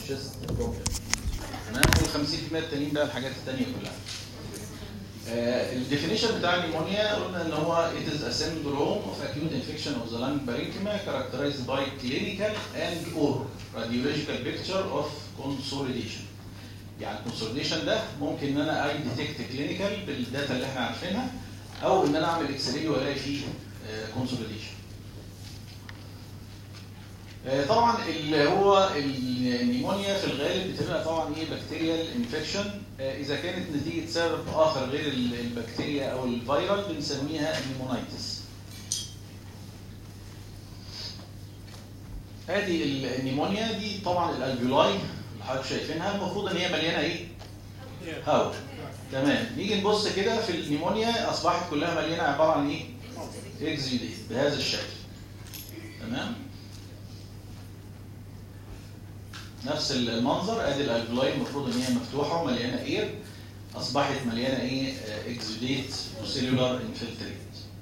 الشيست بروبلم تمام وال 50% التانيين بقى الحاجات التانيه كلها الديفينيشن بتاع النيمونيا قلنا ان هو it is a syndrome of acute infection of the lung parenchyma characterized by clinical and or radiological picture of consolidation يعني consolidation ده ممكن ان انا اي ديتكت كلينيكال بالداتا اللي احنا عارفينها او ان انا اعمل اكس راي والاقي فيه consolidation طبعا اللي هو النيمونيا في الغالب بتبقى طبعا ايه بكتيريال انفكشن اذا كانت نتيجه سبب اخر غير البكتيريا او الفيرال بنسميها نيمونايتس ادي النيمونيا دي طبعا الالفيولاي اللي حضرتك شايفينها المفروض ان هي مليانه ايه هواء تمام نيجي نبص كده في النيمونيا اصبحت كلها مليانه عباره عن ايه اكزيديت بهذا الشكل تمام نفس المنظر ادي الالفلاي المفروض ان هي مفتوحه ومليانه اير اصبحت مليانه ايه اكزوديت وسيلولار انفلتريت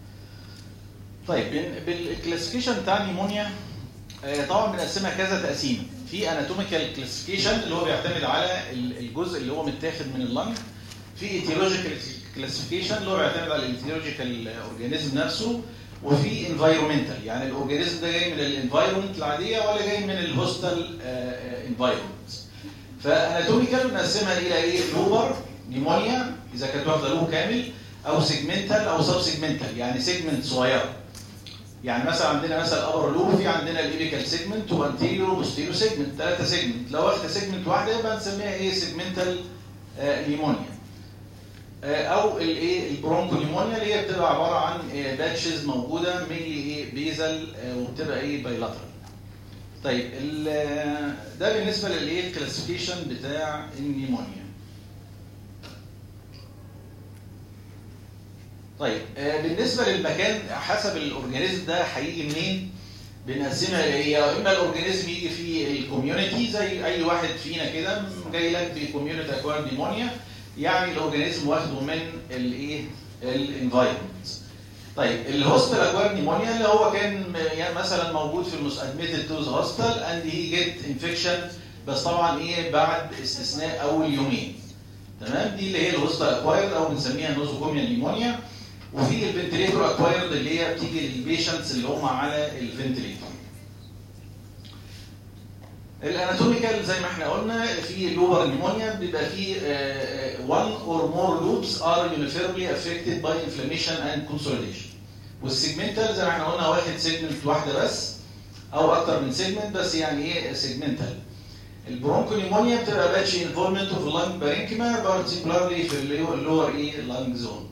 طيب بالكلاسيفيكيشن بتاع النيمونيا طبعا بنقسمها كذا تقسيمه في اناتوميكال كلاسيفيكيشن اللي هو بيعتمد على الجزء اللي هو متاخد من اللنج في ايتيولوجيكال كلاسيفيكيشن اللي هو بيعتمد على الايتيولوجيكال اورجانيزم نفسه وفي انفايرمنتال يعني الاورجانيزم ده جاي من الانفايرمنت العاديه ولا جاي من الهوستال انفايرمنت فاناتوميكال بنقسمها الى ايه لوبر نيمونيا اذا كانت واخده لوب كامل او سيجمنتال او سب سيجمنتال يعني سيجمنت صغيره يعني مثلا عندنا مثلا ابر لوب في عندنا الايبيكال سيجمنت وانتيريور وبوستيريور سيجمنت ثلاثه سيجمنت لو واخده سيجمنت واحده يبقى نسميها ايه سيجمنتال نيمونيا او الايه البرونكونيمونيا اللي هي بتبقى عباره عن باتشز موجوده من ايه بيزل وبتبقى ايه بايلاترال طيب ده بالنسبه للايه الكلاسيفيكيشن بتاع النيمونيا طيب بالنسبه للمكان حسب الاورجانيزم ده هيجي منين بنقسمها يا اما الاورجانيزم يجي في الكوميونتي زي اي واحد فينا كده جاي لك بكوميونتي اكوار نيمونيا يعني الاورجانيزم واخده من الايه الانفايرمنت طيب الهوستال اكوار نيمونيا اللي هو كان يعني مثلا موجود في المس ادميتد تو ذا هوستال اند هي جيت انفكشن بس طبعا ايه بعد استثناء اول يومين تمام دي اللي هي الهوستال اكوايرد او بنسميها نوزوكوميا نيمونيا وفي الفنتليتور اكوايرد اللي هي بتيجي للبيشنتس اللي هم على الفنتليتور الاناتوميكال زي ما احنا قلنا في اللوبر نيمونيا بيبقى في one or more loops are uniformly affected by inflammation and consolidation والسيجمنتال زي ما احنا قلنا واخد سيجمنت واحده بس او اكتر من سيجمنت بس يعني ايه سيجمنتال البرونكونيمونيا بتبقى باتش انفولمنت اوف لانج بارينكيما بارتيكولارلي في اللور ايه لانج زون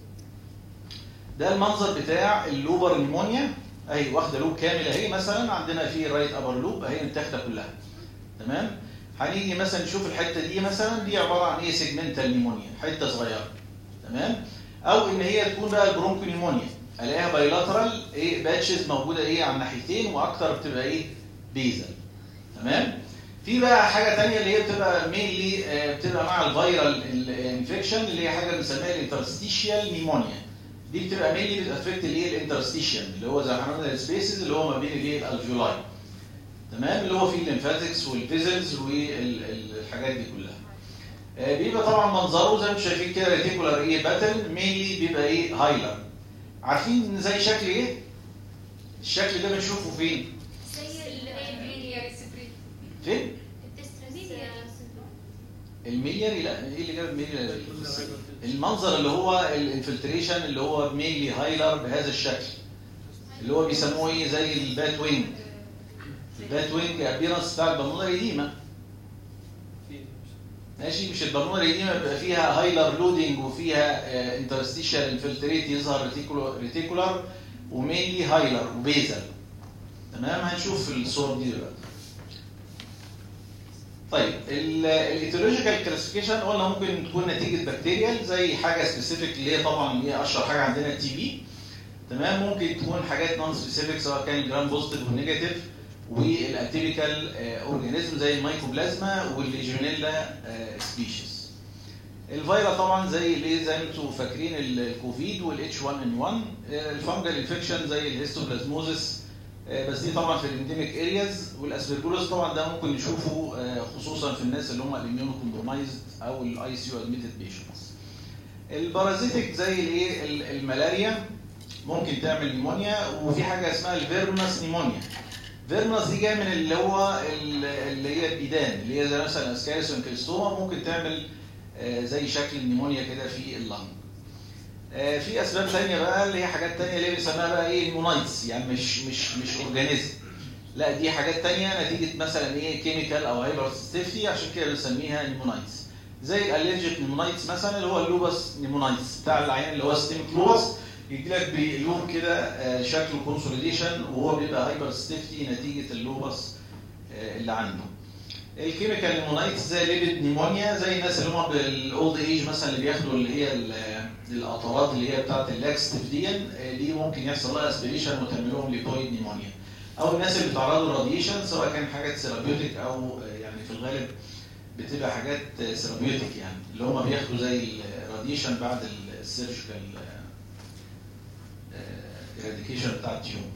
ده المنظر بتاع اللوبر نيمونيا اهي واخده لوب كامل اهي مثلا عندنا في رايت ابر لوب اهي متاخده كلها تمام هنيجي مثلا نشوف الحته دي مثلا دي عباره عن ايه سيجمنتال نيمونيا حته صغيره تمام او ان هي تكون بقى البرونكو نيمونيا الاقيها بايلاترال ايه باتشز موجوده ايه على الناحيتين واكتر بتبقى ايه بيزل تمام في بقى حاجه ثانيه اللي هي بتبقى مينلي بتبقى مع الفيرال انفكشن اللي هي حاجه بنسميها الانترستيشيال نيمونيا دي بتبقى مينلي بتافكت الايه الانترستيشن اللي هو زي ما احنا قلنا السبيسز اللي هو ما بين الايه الالفيولاي تمام اللي هو فيه الليمفاتكس والفيزلز والحاجات دي كلها بيبقى طبعا منظره زي ما انتم شايفين كده ريتيكولار ايه باتل مينلي بيبقى ايه هايلر عارفين زي شكل ايه الشكل ده بنشوفه فين فين الميلياري لا ايه اللي جاب الميلياري المنظر اللي هو الانفلتريشن اللي هو ميلي هايلر بهذا الشكل اللي هو بيسموه ايه زي البات وينج البات وينج ابيرنس بتاع البلمونري ديما ماشي مش البلمونري ديما بيبقى فيها هايلر لودنج وفيها انترستيشال انفلتريت يظهر ريتيكولار ومينلي هايلر وبيزل تمام هنشوف الصور دي دلوقتي طيب الايتيولوجيكال كلاسيفيكيشن قلنا ممكن تكون نتيجه بكتيريال زي حاجه سبيسيفيك اللي هي طبعا هي اشهر حاجه عندنا التي بي تمام ممكن تكون حاجات نون سبيسيفيك سواء كان جرام بوزيتيف ونيجاتيف والاتيبيكال اورجانيزم زي المايكوبلازما والليجيونيلا سبيشيز الفيروس طبعا زي الايه زي ما انتم فاكرين الكوفيد والاتش 1 ان 1 الفانجل انفكشن زي الهيستوبلازموزس آه، بس دي طبعا في الانديميك ارياز والاسبرجلوز طبعا ده ممكن نشوفه آه، خصوصا في الناس اللي هم الاميونو كومبرومايزد او الاي سي يو ادميتد بيشنتس البارازيتك زي الايه ال- الملاريا ممكن تعمل نيمونيا وفي حاجه اسمها الفيرمنس نيمونيا فيرمنس دي جايه من اللي هو ال- اللي هي الديدان اللي هي زي مثلا اسكاريس انكلستوما ممكن تعمل آه، زي شكل النيمونيا كده في اللنج آه، في اسباب ثانيه بقى اللي هي حاجات ثانيه اللي بنسميها بقى ايه المونايتس يعني مش مش مش اورجانيزم لا دي حاجات تانية نتيجة مثلا ايه كيميكال او هايبر ستيفتي عشان كده بنسميها نيمونايتس زي الالرجيك نيمونايتس مثلا اللي هو اللوبس نيمونايتس بتاع العيان اللي هو ستيم لوبس يجي لك بلون كده آه، شكله كونسوليديشن وهو بيبقى هايبر ستيفتي نتيجة اللوبس آه، اللي عنده الكيميكال نيمونايتس زي ليبيد نيمونيا زي الناس اللي هم بالاولد ايج مثلا اللي بياخدوا اللي هي ال- القطرات اللي هي بتاعت اللاكستيف دي آه، دي ممكن يحصل لها اسبريشن وتعمل لهم ليبويد نيمونيا او الناس اللي بيتعرضوا للراديشن سواء كان حاجات سيرابيوتيك او آه، يعني في الغالب بتبقى حاجات سيرابيوتيك يعني اللي هم بياخدوا زي الراديشن بعد السيرجيكال ايراديكيشن بتاع التيومر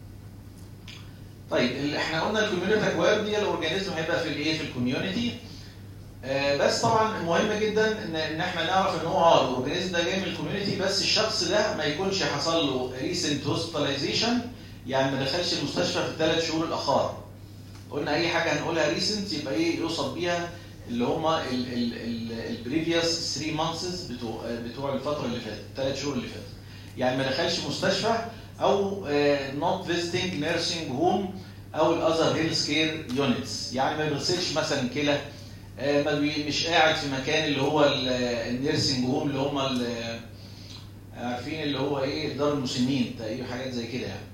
طيب اللي احنا قلنا الكوميونيتي اكوير دي الاورجانيزم هيبقى في الايه في الكوميونتي آه بس طبعا مهم جدا ان ان احنا نعرف ان هو اه الاورجانيزم ده جاي من الكوميونتي بس الشخص ده ما يكونش حصل له ريسنت هوسبيتاليزيشن يعني ما دخلش المستشفى في الثلاث شهور الاخر قلنا اي حاجه هنقولها ريسنت يبقى ايه يوصل بيها اللي هم البريفيوس 3 مانثس بتوع بتوع الفتره اللي فاتت الثلاث شهور اللي فاتت يعني ما دخلش مستشفى او نوت فيزيتنج نيرسينج هوم او الاذر هيلث كير يونتس يعني ما بيغسلش مثلا كلى آه، ما بي- مش قاعد في مكان اللي هو النيرسينج هوم اللي هم ال- عارفين اللي هو ايه دار المسنين تقريبا حاجات زي كده يعني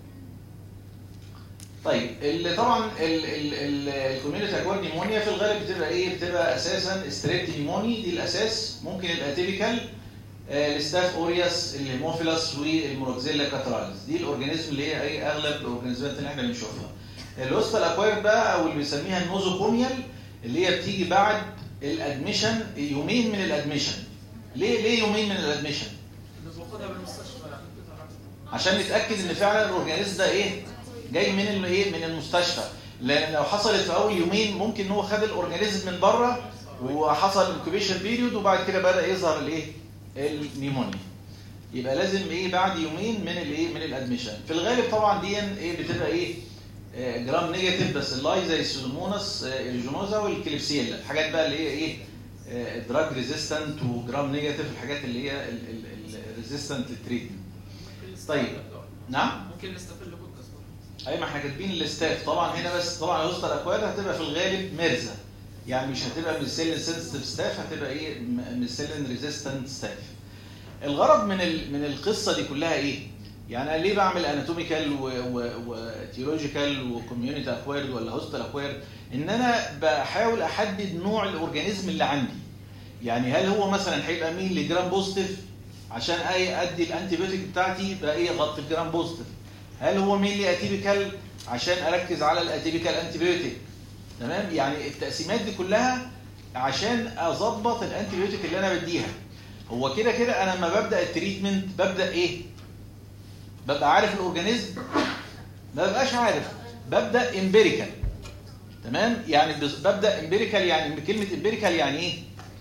طيب اللي طبعا الكوميونتي اكوار نيمونيا في الغالب بتبقى ايه بتبقى اساسا ستريبت نيموني دي الاساس ممكن الاتيبيكال الستاف اورياس الهيموفيلاس والموروكزيلا كاتراليس دي الاورجانيزم اللي هي ايه اغلب الاورجانيزمات اللي احنا بنشوفها الهوستال اكواير بقى او اللي بنسميها النوزوكوميال اللي هي بتيجي بعد الادميشن يومين من الادميشن ليه ليه يومين من الادميشن باخدها بالمستشفى يعني عشان نتاكد ان فعلا الاورجانيزم ده ايه جاي من ال- ايه من المستشفى لان لو حصلت في اول يومين ممكن ان هو خد الاورجانيزم من بره وحصل انكوبيشن بيريود وبعد كده بدا يظهر الايه النيمونيا يبقى لازم ايه بعد يومين من الايه من الادميشن في الغالب طبعا دي ايه بتبقى ايه آه، جرام نيجاتيف بس اللاي زي السودوموناس آه، الجونوزا والكليبسيلا الحاجات بقى اللي هي ايه دراج ريزيستنت وجرام نيجاتيف الحاجات اللي هي الريزيستنت للتريتمنت طيب. نعم ممكن نستفل بودكاست برضه. اي ما احنا كاتبين الاستاف طبعا هنا بس طبعا الوسطى الاكواد هتبقى في الغالب ميرزا يعني مش هتبقى ميسيلين سنسيتيف ستاف هتبقى ايه ميسيلين ريزيستنت ستاف الغرض من ال... من القصه دي كلها ايه يعني انا ليه بعمل اناتوميكال وتيولوجيكال وكوميونتي اكويرد ولا هوستال اكويرد ان انا بحاول احدد نوع الاورجانيزم اللي عندي يعني هل هو مثلا هيبقى مين لجرام بوزيتيف عشان اي ادي الانتيبيوتيك بتاعتي بقى ايه غطي الجرام بوزيتيف هل هو مين لي اتيبيكال عشان اركز على الاتيبيكال انتيبيوتيك تمام يعني التقسيمات دي كلها عشان اظبط الانتيبيوتيك اللي انا بديها هو كده كده انا لما ببدا التريتمنت ببدا ايه ببقى عارف الاورجانيزم ما ببقاش عارف ببدا امبيريكال تمام يعني بز- ببدا امبيريكال يعني كلمه امبيريكال يعني ايه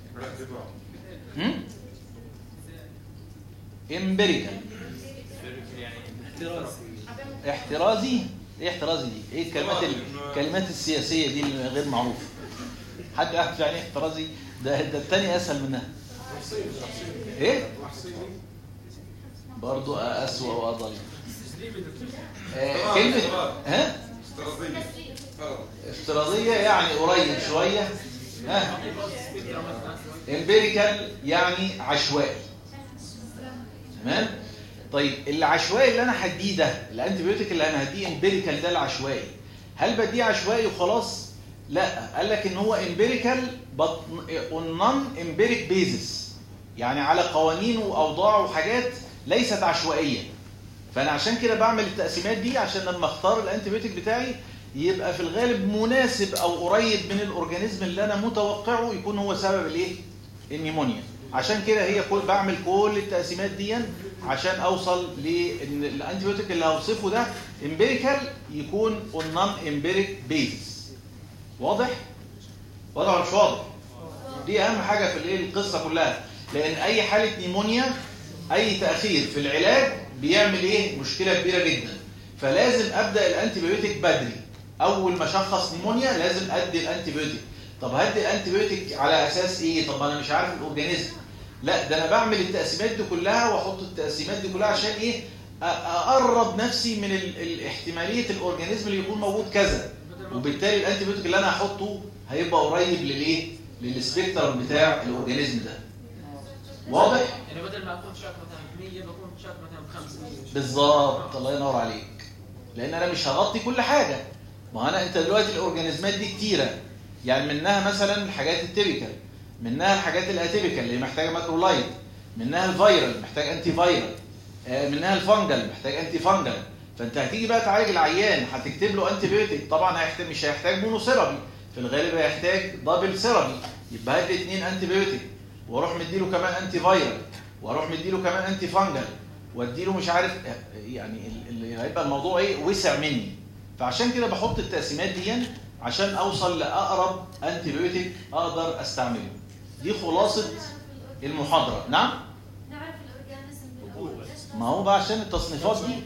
امبيريكال احترازي ايه احترازي دي ايه الكلمات الكلمات السياسيه دي اللي غير معروفه حد يعرف يعني ايه احترازي ده ده الثاني اسهل منها ايه برضو اسوأ واضل آه كلمه ها افتراضيه يعني قريب شويه ها امبيريكال يعني عشوائي تمام طيب العشوائي اللي انا هديه ده الانتيبيوتيك اللي انا هديه امبيريكال ده العشوائي هل بديه عشوائي وخلاص لا قال لك ان هو امبيريكال بط اون نون امبيريك بيزس يعني على قوانين واوضاع وحاجات ليست عشوائيه فانا عشان كده بعمل التقسيمات دي عشان لما اختار الانتيبيوتيك بتاعي يبقى في الغالب مناسب او قريب من الاورجانيزم اللي انا متوقعه يكون هو سبب الايه النيمونيا عشان كده هي كل بعمل كل التقسيمات دي عشان اوصل لان الانتيبيوتيك اللي هوصفه ده امبيريكال يكون اون نون امبيريك بيزس واضح واضح ولا مش واضح دي اهم حاجه في الايه القصه كلها لان اي حاله نيمونيا اي تاخير في العلاج بيعمل ايه مشكله كبيره جدا فلازم ابدا الانتيبيوتيك بدري اول ما اشخص نيمونيا لازم ادي الانتيبيوتيك طب هدي الانتيبيوتيك على اساس ايه طب انا مش عارف الاورجانيزم لا ده انا بعمل التقسيمات دي كلها واحط التقسيمات دي كلها عشان ايه أ- اقرب نفسي من ال- ال- احتماليه الاورجانيزم اللي يكون موجود كذا وبالتالي الانتيبيوتيك اللي انا هحطه هيبقى قريب للايه للسبيكترم بتاع الاورجانيزم ده واضح يعني بدل ما اكون شاك مثلا 100 بكون شاك مثلا 500 بالظبط الله ينور عليك لان انا مش هغطي كل حاجه ما انا انت دلوقتي الاورجانيزمات دي كتيره يعني منها مثلا الحاجات التيبيكال منها الحاجات الاتيبيكال اللي محتاجه ماكرولايت منها الفيرال محتاج انتي فيرال آه، منها الفنجل محتاج انتي فنجل فانت هتيجي بقى تعالج العيان هتكتب له انتي بيوتيك طبعا هيحتاج مش هيحتاج مونو سيرابي في الغالب هيحتاج دبل سيرابي يبقى هات لي اثنين انتي بيوتيك واروح مديله كمان انتي فيرال واروح مديله كمان انتي فنجل واديله مش عارف يعني ال- اللي هيبقى الموضوع ايه وسع مني فعشان كده بحط التقسيمات دي عشان اوصل لاقرب انتي بيوتيك اقدر استعمله دي خلاصه المحاضره نعم نعرف الاورجانيزم من الاول ليش ما هو بقى عشان التصنيفات دي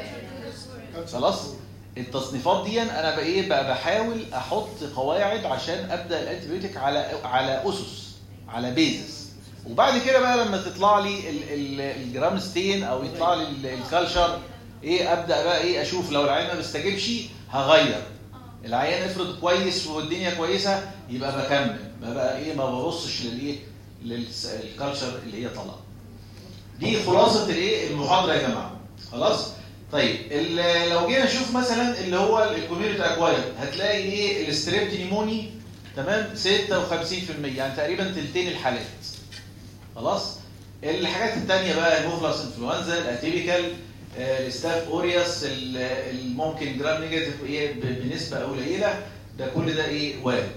خلاص التصنيفات دي انا بقى ايه بقى بحاول احط قواعد عشان ابدا الانتيبيوتيك على على اسس على بيزس وبعد كده بقى لما تطلع لي ال- ال- الجرام ستين او يطلع لي ال- الكالشر ايه ابدا بقى ايه اشوف لو العيان ما بيستجيبش هغير العيان افرض كويس والدنيا كويسه يبقى بكمل ما بقى ايه ما ببصش للايه للكالشر اللي هي طالعه دي خلاصه الايه المحاضره يا جماعه خلاص طيب ال- لو جينا نشوف مثلا اللي هو الكوميونتي اكوايرد هتلاقي ايه الستريبت نيموني تمام 56% يعني تقريبا تلتين الحالات خلاص الحاجات التانية بقى الموفلاس انفلونزا الاتيبيكال آه، الستاف اوريوس ال- الممكن جرام نيجاتيف ايه ب- بنسبه قليله ده كل ده ايه وارد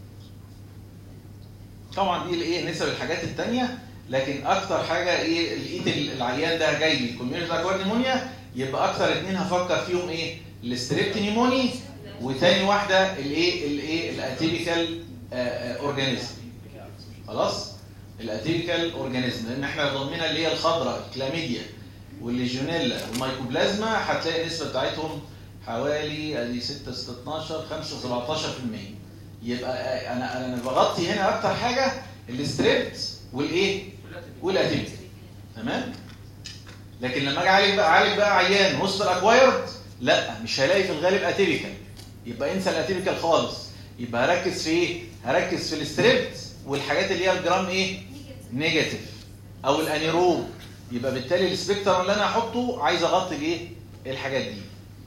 طبعا دي الايه نسب الحاجات التانية لكن اكتر حاجه ايه لقيت العيان ده جاي لي كوميونتي اكوارد نيمونيا يبقى اكتر اتنين هفكر فيهم ايه الستريبت نيموني وتاني واحده الايه الايه الاتيبيكال اورجانيزم خلاص الاتيبيكال اورجانيزم لان احنا ضمنا اللي هي الخضراء الكلاميديا والليجونيلا والمايكوبلازما هتلاقي النسبه بتاعتهم حوالي ادي 6 6 12 5 17% يبقى انا انا بغطي هنا اكتر حاجه الستريبت والايه والاتيبيكال تمام لكن لما اجي اعالج بقى اعالج بقى عيان هوستر اكوايرد لا مش هلاقي في الغالب اتيبيكال يبقى انسى الاتيبيكال خالص يبقى هركز في ايه هركز في الستريبت والحاجات اللي هي الجرام ايه نيجاتيف او الانيروب يبقى بالتالي السبيكترم اللي انا هحطه عايز اغطي الايه الحاجات دي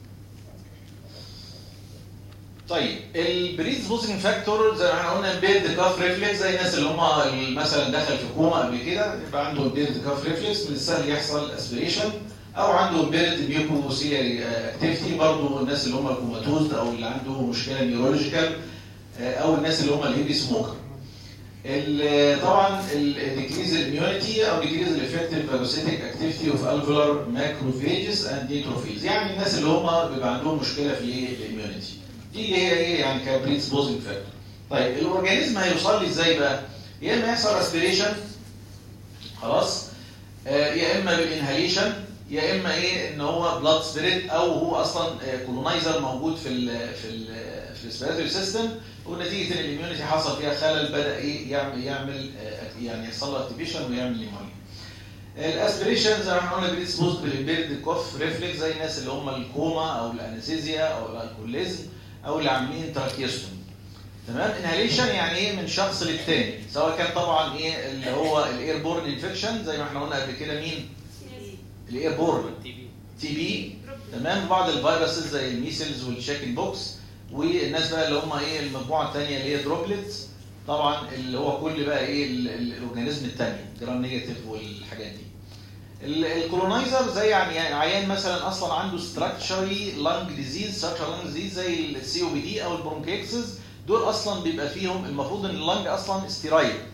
طيب البريز بوزنج فاكتور زي ما احنا قلنا بيرد كاف ريفلكس زي الناس اللي هم مثلا دخل في كوما قبل كده يبقى عنده بيرد كاف ريفلكس من السهل يحصل اسبريشن او عنده بيرد ميوكوسيلري اكتيفيتي برضه الناس اللي هم الكوماتوز او اللي عنده مشكله نيورولوجيكال او الناس اللي هم الهيفي سموكر ال- طبعا الديكريز الاميونيتي او ديكريز الافكتيف فاجوسيتيك اكتيفيتي اوف الفولار ماكروفيجز اند نيتروفيلز يعني الناس اللي هم بيبقى عندهم مشكله في الايه الاميونيتي دي اللي هي ايه يعني كبريدز بوزنج فاكتور طيب الاورجانيزم هيوصل لي ازاي بقى يا اما يحصل اسبريشن خلاص آه، يا اما بالانهاليشن يا اما ايه ان هو بلاد سبيريت او هو اصلا كولونايزر موجود في ال في ال في الريسبيراتوري سيستم ونتيجه ان الاميونيتي حصل فيها خلل بدا ايه يعمل يعمل آه، يعني يحصل له اكتيفيشن ويعمل نيمونيا الاسبريشن زي ما احنا قلنا بريسبوز بالامبيرد كوف ريفلكس زي الناس اللي هم الكوما او الانستيزيا او الالكوليزم او اللي عاملين تراكيستوم تمام انهاليشن يعني ايه من شخص للتاني سواء كان طبعا ايه اللي هو الاير بورن انفكشن زي ما احنا قلنا قبل كده مين الاير بورن تي بي تمام بعض الفيروسز زي الميسلز والشاكن بوكس والناس بقى اللي هم ايه المجموعه الثانيه اللي هي دروبلتس طبعا اللي هو كل بقى ايه ال- ال- الاورجانيزم الثانيه جرام نيجاتيف والحاجات دي ال- الكولونايزر زي يعني يعني عيان مثلا اصلا عنده ستراكشري لانج ديزيز ستراكشر لانج ديزيز زي السي او بي دي او البرونكيكسز دول اصلا بيبقى فيهم المفروض ان اللانج اصلا ستيرايد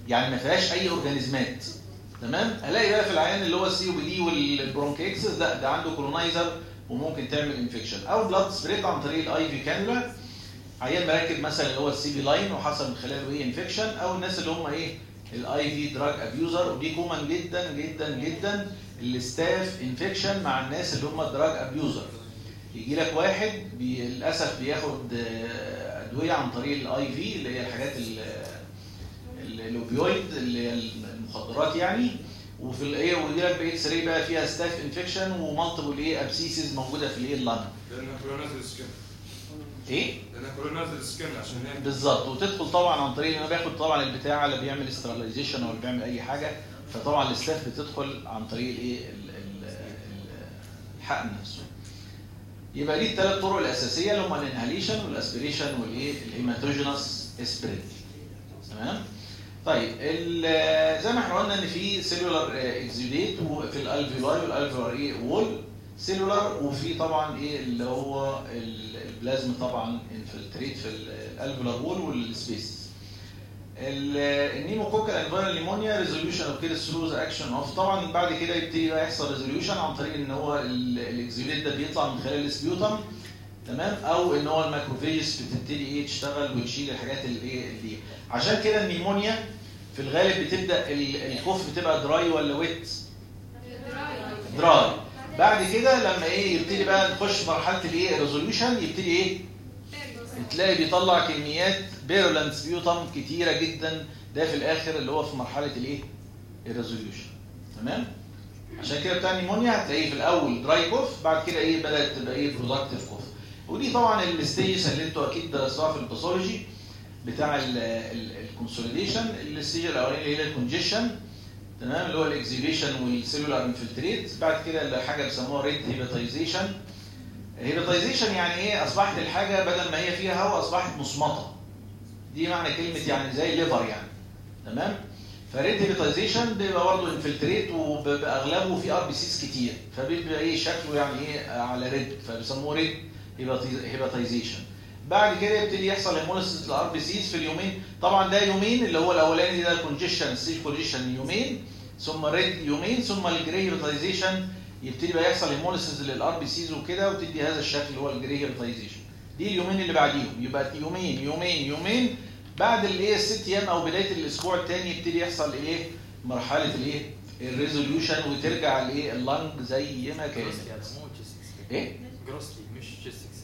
يعني ما فيهاش اي اورجانيزمات تمام الاقي بقى في العيان اللي هو السي او بي دي والبرونكيكسس ده ده عنده كولونايزر وممكن تعمل انفكشن او بلاد سبريت عن طريق الاي في كانولا عيان مركب مثلا اللي هو السي بي لاين وحصل من خلاله ايه انفكشن او الناس اللي هم ايه الاي في دراج ابيوزر ودي كومن جدا جدا جدا الستاف انفكشن مع الناس اللي هم دراج ابيوزر يجي لك واحد بي للاسف بياخد آه، ادويه عن طريق الاي في اللي هي الحاجات ال- ال- الاوبيويد اللي هي المخدرات يعني وفي الايه ويجي لك باكس راي بقى فيها ستاف انفكشن ومالتيبل ايه ابسيسز موجوده في الايه اللنج لانها كلها نازل سكن ايه لانها كلها نازل سكن عشان هي بالظبط وتدخل طبعا عن طريق انه بياخد طبعا البتاع اللي بيعمل استراليزيشن او اللي بيعمل اي حاجه فطبعا الستاف بتدخل عن طريق الايه ال- ال- ال- الحقن نفسه يبقى دي الثلاث طرق الاساسيه اللي هم الانهاليشن والاسبريشن والايه الهيماتوجينس سبريد تمام طيب ال- زي ما احنا قلنا ان في سيلولار اكزيوديت في الالفيولاي والالفيولار ايه وول سيلولار وفي طبعا ايه اللي هو ال- البلازما طبعا انفلتريت في الالفيولار وول والسبيس النيموكوكال انفايرال نيمونيا ريزوليوشن اوف كده ثرو ذا اكشن اوف طبعا بعد كده يبتدي بقى يحصل ريزوليوشن عن طريق ان هو الاكزيوليت ده بيطلع من خلال السبيوتم تمام او ان هو الماكروفيجز بتبتدي ايه تشتغل وتشيل الحاجات اللي ايه دي عشان كده النيمونيا في الغالب بتبدا ال- الكوف بتبقى دراي ولا ويت دراي بعد كده لما ايه يبتدي بقى نخش مرحله الايه ريزوليوشن يبتدي ايه تلاقي بيطلع كميات بيرولانت سبيوتم كتيره جدا ده في الاخر اللي هو في مرحله الايه الريزوليوشن تمام عشان كده بتاع النيمونيا هتلاقيه في الاول دراي كوف بعد كده ايه بدات تبقى ايه برودكتيف كوف ودي طبعا الستيجز اللي انتوا اكيد درستوها في الباثولوجي بتاع الكونسوليديشن الستيج الاولاني اللي هي الكونجيشن تمام اللي هو الاكزيبيشن والسيلولار انفلتريت بعد كده اللي حاجه بيسموها ريد هيباتيزيشن هيباتيزيشن يعني ايه اصبحت الحاجه بدل ما هي فيها هواء اصبحت مصمطه دي معنى كلمه يعني زي ليفر يعني تمام فريد هيباتيزيشن بيبقى برضه انفلتريت وباغلبه في ار بي سيز كتير فبيبقى ايه شكله يعني ايه على ريد فبيسموه ريد هيباتيزيشن بعد كده يبتدي يحصل هيموليسيس للار بي سيز في اليومين طبعا ده يومين اللي هو الاولاني ده الكونجيشن ستيج كونجيشن يومين ثم ريد يومين ثم الجري هيباتيزيشن يبتدي بقى يحصل هيموليسيس للار بي سيز وكده وتدي هذا الشكل اللي هو الجري هيباتيزيشن دي اليومين اللي بعديهم يبقى يومين يومين يومين بعد الايه الست ايام او بدايه الاسبوع الثاني يبتدي يحصل ايه مرحله الايه الريزوليوشن وترجع الايه اللنج زي ما كانت مو جيست اكس ايه جروسلي مش جيست اكس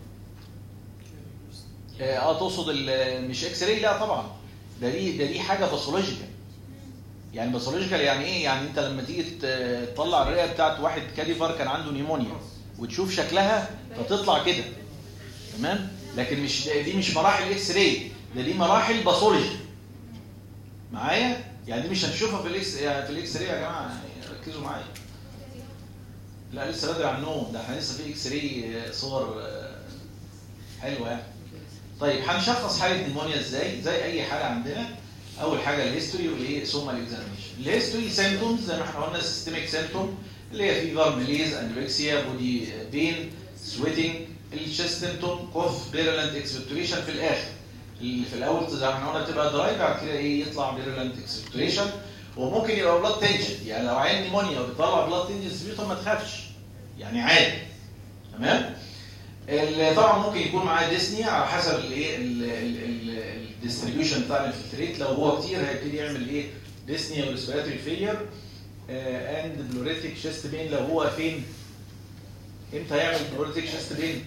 اه آه، تقصد ال- مش اكس راي لا طبعا ده دي ده دي حاجه باثولوجيكال يعني باثولوجيكال يعني ايه يعني انت لما تيجي ت- تطلع الرئه بتاعت واحد كاليفر كان عنده نيمونيا وتشوف شكلها فتطلع كده تمام لكن مش دي مش مراحل اكس راي ده دي مراحل باثولوجي معايا يعني دي مش هنشوفها في الاكس يعني في الاكس راي يا جماعه يعني ركزوا معايا لا لسه بدري عن النوم ده احنا لسه في اكس راي صور آه، حلوه يعني طيب هنشخص حاله نيمونيا ازاي زي اي حاله عندنا اول حاجه الهيستوري والايه ثم الاكزامينشن الهيستوري سيمبتومز زي ما احنا قلنا سيستميك سيمبتوم اللي هي فيفر ميليز انوركسيا بودي بين سويتنج الشيست سيمبتوم كوف بيرلنت اكسبكتوريشن في الاخر اللي في الاول زي ما احنا قلنا تبقى دراي بعد كده ايه يطلع بيرلنت اكسبكتوريشن وممكن يبقى بلاد تنشن يعني لو عين نيمونيا وبيطلع بلاد تنشن سبيوتم ما تخافش يعني عادي تمام ال- طبعا ممكن يكون معاه ديسني على حسب الايه الديستريبيوشن بتاع الانفلتريت لو هو كتير هيبتدي يعمل ايه ديسني او ريسبيراتوري فيلير اند بلوريتيك شيست بين لو هو فين امتى هيعمل بلوريتيك شيست بين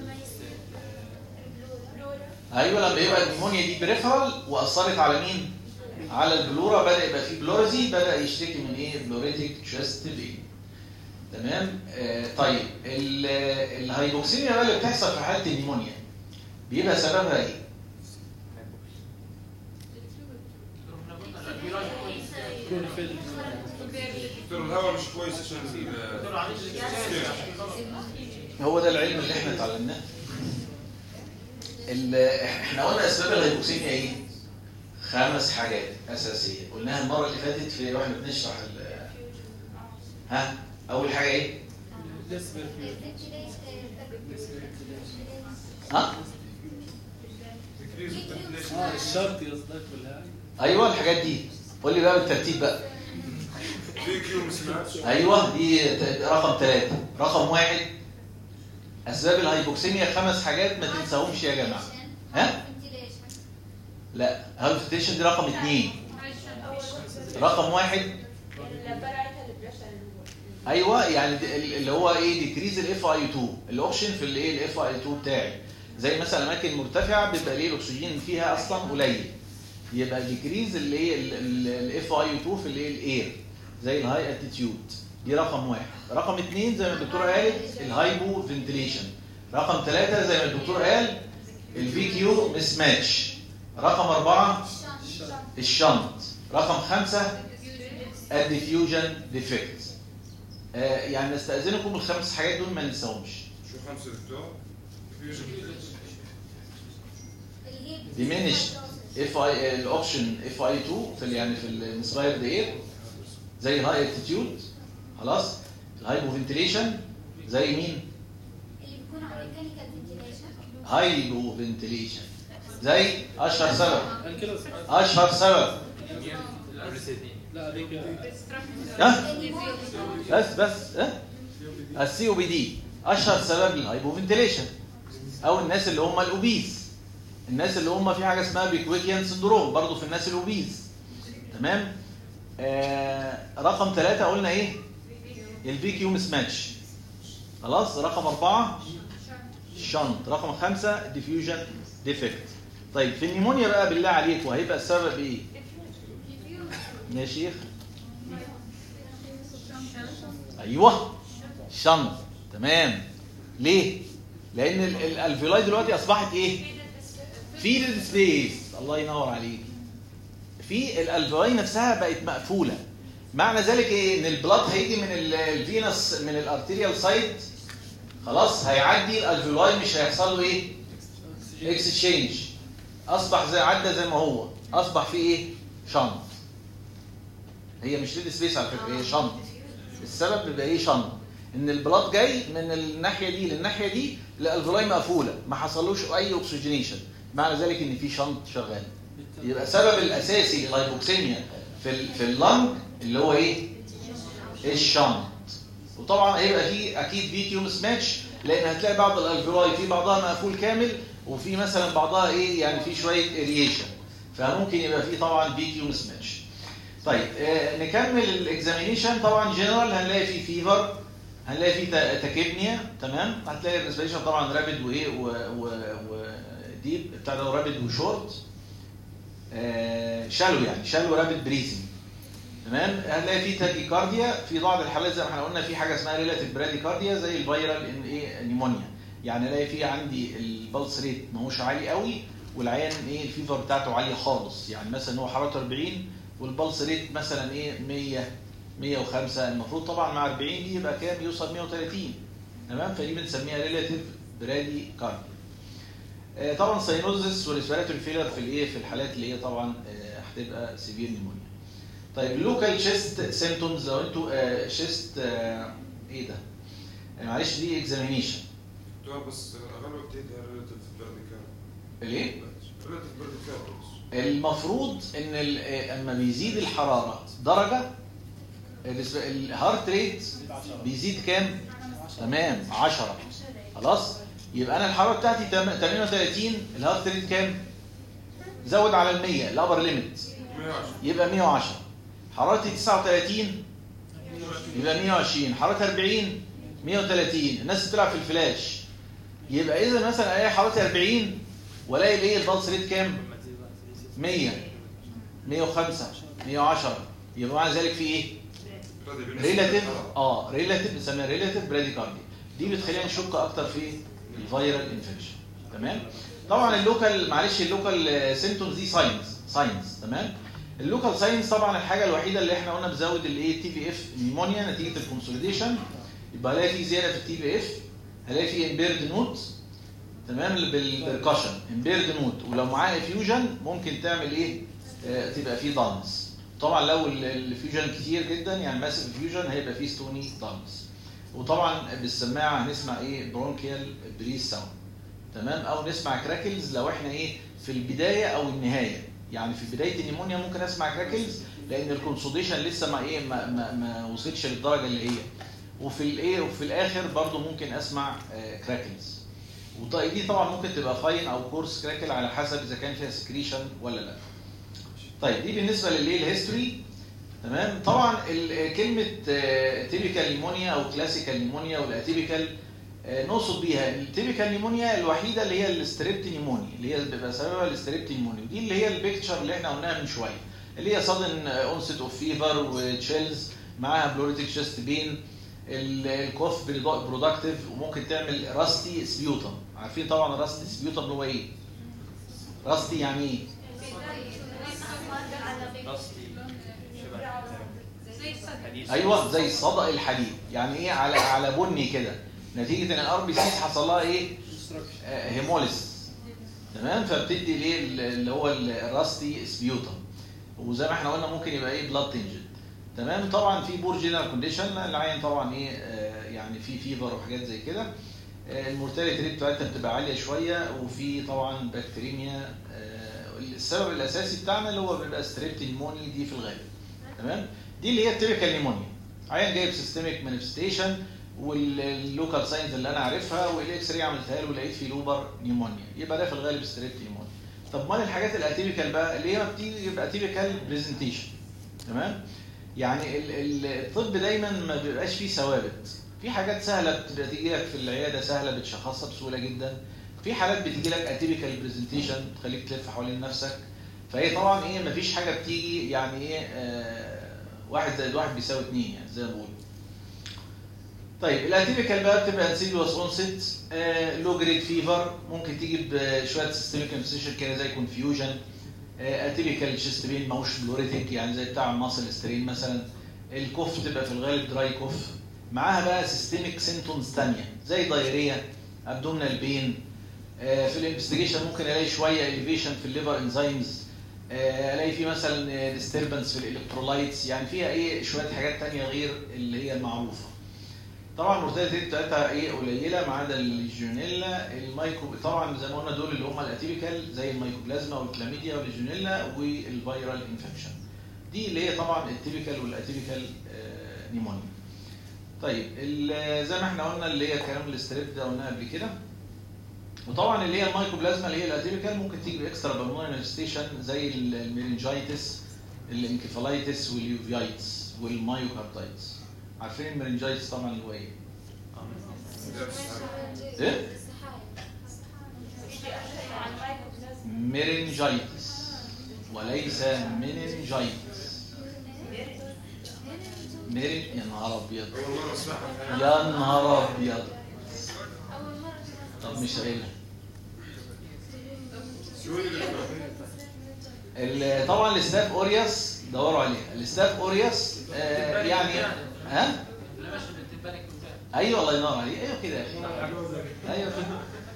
ايوه لما يبقى النيمونيا دي بريفرال واثرت على مين على البلورا بدا يبقى في بلورزي بدا يشتكي من ايه بلوريتيك شيست بين تمام آه طيب ال- الهايبوكسيميا بقى اللي بتحصل في حاله النيمونيا بيبقى سببها ايه احنا قلنا الأدوية كويس. دكتور الهواء مش كويس عشان ال- دول عليه الاستشفاء. هو ده العلم اللي احنا اتعلمناه ال- احنا قلنا اسباب الهيبوكسيميا ايه خمس حاجات اساسيه قلناها المره اللي فاتت في واحنا بنشرح ال- ها اول حاجه ايه ها اه الشرط يصدق بالهاي ايوه الحاجات دي قول لي بقى بالترتيب بقى في كيو مسماتش ايوه دي ت- رقم ثلاثة رقم واحد اسباب الهايبوكسيميا خمس حاجات ما تنساهمش يا جماعه ها لا هايبوكسيميا دي رقم اثنين رقم واحد ايوه يعني د- ال- اللي هو ايه ديكريز الاف اي 2 الاوبشن في الايه الاف اي 2 بتاعي زي مثلا اماكن مرتفعه بيبقى ليه الاكسجين فيها اصلا قليل يبقى ديكريز الايه الاف اي 2 في الايه الاير زي الهاي اتيتيود دي رقم واحد رقم اثنين زي ما الدكتوره قالت الهايبو فنتليشن رقم ثلاثة زي ما الدكتور قال الفي كيو مس ماتش رقم أربعة الشنط رقم خمسة الديفيوجن ديفكت آه يعني نستأذنكم الخمس حاجات دول ما ننساهمش شو خمسة دكتور؟ فيوجن diminished اف اي الاوبشن اف اي 2 في ال- يعني في الانسبايرد اير زي الهاي التيتيود خلاص الهايبو فنتليشن زي مين اللي بيكون على ميكانيكال فنتيليشن هايبو فنتليشن زي اشهر سبب انا كده سمعت اشهر سبب الريسيتين لا هذيك ها بس بس ها السي او بي دي اشهر سبب للهايبو فنتليشن او الناس اللي هم الاوبيز الناس اللي هم في حاجه اسمها بيكويكيان سندروم برضو في الناس الاوبيز تمام آه رقم ثلاثة قلنا ايه الفي كيو مس ماتش خلاص رقم أربعة شنط رقم خمسة ديفيوجن ديفكت طيب في النيمونيا بقى بالله عليكم هيبقى السبب ايه يا شيخ ايوه شنط تمام ليه لان ال- ال- الالفيولاي دلوقتي اصبحت ايه فيلد سبيس الله ينور عليك في الالفيولاي نفسها بقت مقفوله معنى ذلك ايه ان البلاد هيجي من ال- الفينس من الارتيريال سايد خلاص هيعدي الالفيولاي مش هيحصل له ايه اكسشينج اصبح زي عدى زي ما هو اصبح فيه ايه شنط هي مش ريد سبيس على فكره هي شنط السبب بيبقى ايه شنط ان البلاد جاي من الناحيه دي للناحيه دي الالفيولاي مقفوله ما حصلوش اي اوكسجينيشن معنى ذلك ان في شنط شغال يبقى السبب الاساسي للهايبوكسيميا في ال في اللنج اللي هو ايه الشنط وطبعا هيبقى في اكيد في كيو ماتش لان هتلاقي بعض الالفيولاي في بعضها مقفول كامل وفي مثلا بعضها ايه يعني في شويه اريشن فممكن يبقى في طبعا في كيو ماتش طيب آه نكمل الاكزامينيشن طبعا جنرال هنلاقي فيه فيفر هنلاقي فيه تا- تاكيبنيا تمام هتلاقي الريسبيريشن طبعا رابد وايه و- و- وديب بتاع ده رابد وشورت آه شالو يعني شالو رابد بريزنج تمام هنلاقي فيه تاكيكارديا في بعض الحالات زي ما احنا قلنا في حاجه اسمها ريلاتيف براديكارديا زي الفيرال ان ايه نيمونيا يعني الاقي فيه عندي البلس ريت ماهوش عالي قوي والعيان ايه الفيفر بتاعته عاليه خالص يعني مثلا هو حرارته 40 والبلس ريت مثلا ايه 100 105 المفروض طبعا مع 40 دي يبقى كام يوصل 130 تمام فدي بنسميها ريلاتيف برادي كارديا آه، طبعا ساينوزس وريسبيراتوري فيلر في الايه في الحالات اللي هي طبعا آه، هتبقى سيفير نيمونيا طيب اللوكال شيست سيمتومز لو انتوا شيست ايه ده آه، معلش دي اكزامينيشن دكتور بس اغلب بتهدي ريلاتيف براديكال الايه ريلاتيف براديكال المفروض ان ال- آه، اما بيزيد الحراره درجه الريسب- الهارت ريت بيزيد كام تمام 10 خلاص يبقى انا الحراره بتاعتي تم- 38 الهارت ريت كام زود على ال 100 الابر ليميت 110 يبقى 110 حرارتي 39 يبقى 120 حرارتي 40 130 الناس بتلعب في الفلاش يبقى اذا مثلا الاقي حرارتي 40 والاقي الايه البلس ريت كام 100 105 110 يبقى معنى ذلك في ايه ريلاتيف اه ريلاتيف بنسميها ريلاتيف براديكارديا دي بتخلينا نشك اكتر في الفيرال انفكشن تمام طبعا اللوكال معلش اللوكال سيمتومز دي ساينز ساينز تمام اللوكال ساينز طبعا الحاجه الوحيده اللي احنا قلنا بزود الايه تي في اف نيمونيا نتيجه الكونسوليديشن يبقى الاقي في زياده في التي في اف هلاقي في امبيرد نوت تمام بالبركشن امبيرد نوت ولو معاه فيوجن ممكن تعمل ايه آه تبقى فيه دانس طبعا لو ال- الفيوجن كتير جدا يعني ماسف فيوجن هيبقى فيه ستوني دانس وطبعا بالسماعه هنسمع ايه برونكيال بريس ساوند تمام او نسمع كراكلز لو احنا ايه في البدايه او النهايه يعني في بدايه النيمونيا ممكن اسمع كراكلز لان الكونسوديشن لسه ما ايه ما, ما, ما وصلتش للدرجه اللي هي وفي الايه وفي الاخر برضو ممكن اسمع آه، كراكلز ودي طبعا ممكن تبقى فاين او كورس كراكل على حسب اذا كان فيها سكريشن ولا لا طيب دي بالنسبه للايه الهيستوري تمام طبعا ال- كلمه تيبيكال نيمونيا او كلاسيكال نيمونيا والاتيبيكال آه، نقصد بيها التيبيكال نيمونيا الوحيده اللي هي الستريبت نيمونيا اللي هي بيبقى سببها الستريبت نيمونيا ودي اللي هي البيكتشر اللي احنا قلناها من شويه اللي هي sudden onset اوف فيفر وتشيلز معاها بلوريتك شيست بين الكوف برودكتيف وممكن تعمل راستي سبيوتم عارفين طبعا راستي سبيوتم اللي هو ايه؟ راستي يعني ايه؟ رصدي شبه حديث ايوه زي الصدأ الحديد يعني ايه على على بني كده نتيجه ان الار بي سي حصل لها ايه؟ آه، هيموليس تمام فبتدي ليه ال- اللي هو ال- الراستي سبيوتم وزي ما احنا قلنا ممكن يبقى ايه بلاد تنجن تمام طبعا في بور جنرال كونديشن العين طبعا ايه آه، يعني في فيفر وحاجات زي كده آه، المورتاليتي ريت بتاعتها بتبقى عاليه شويه وفي طبعا بكتيريميا آه، السبب الاساسي بتاعنا اللي هو بيبقى ستريبت نيموني دي في الغالب تمام دي اللي هي التيبيكال نيمونيا عيان جايب سيستميك مانيفستيشن واللوكال ساينز اللي انا عارفها والاكس راي عملتها له ولقيت فيه لوبر نيمونيا يبقى ده في الغالب ستريبت نيمونيا طب امال الحاجات الاتيبيكال بقى اللي هي بتيجي يبقى اتيبيكال برزنتيشن تمام يعني ال- ال- الطب دايما ما بيبقاش فيه ثوابت في حاجات سهله بتبقى تيجي لك في العياده سهله بتشخصها بسهوله جدا في حالات بتيجي لك اتيبيكال برزنتيشن تخليك تلف حوالين نفسك فهي طبعا ايه مفيش حاجه بتيجي يعني ايه آه واحد زائد واحد بيساوي اتنين يعني زي ما بقول طيب الاتيبيكال بقى بتبقى انسيديوس اونست لو جريد فيفر ممكن تيجي بشويه سيستميك انفستيشن كده زي كونفيوجن اتيبيكال شيست بين ماهوش بلوريتك يعني زي بتاع الماسل سترين مثلا الكوف تبقى في الغالب دراي كوف معاها بقى سيستميك سيمتومز ثانيه زي دايريا ابدومينال بين في الانفستيجيشن ممكن الاقي شويه اليفيشن في الليفر انزيمز الاقي في مثلا ديستربنس في الالكترولايتس يعني فيها ايه شويه حاجات تانية غير اللي هي المعروفه طبعا المورتاليتي بتاعتها ايه قليله ما عدا الجيونيلا المايكو طبعا زي ما قلنا دول اللي هم الاتيبيكال زي الميكوبلازما والكلاميديا والجيونيلا والفيرال انفكشن دي اللي هي طبعا التيبيكال والاتيبيكال آه، نيمونيا طيب ال- زي ما احنا قلنا اللي هي كلام الاستريب ده قلناها قبل كده وطبعا اللي هي المايكوبلازما اللي هي الاتيبيكال ممكن تيجي باكسترا بالمونري مانيفستيشن زي ال- الميرنجايتس الانكفالايتس واليوفيايتس والمايوكاردايتس عارفين الميرنجايتس طبعا اللي هو ايه؟ ايه؟ ميرنجايتس وليس مننجايتس ميرن يا نهار ابيض اول مره اسمعها يا نهار ابيض طب مش قايلها شو اللي ال- طبعا الستاف اورياس دوروا عليها الستاف اورياس آه يعني ها لا ماشي بتبارك وجاء ايوه الله ينور عليك ايوه كده يا اخي ايوه كده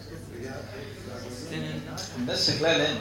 الناس شكلها لان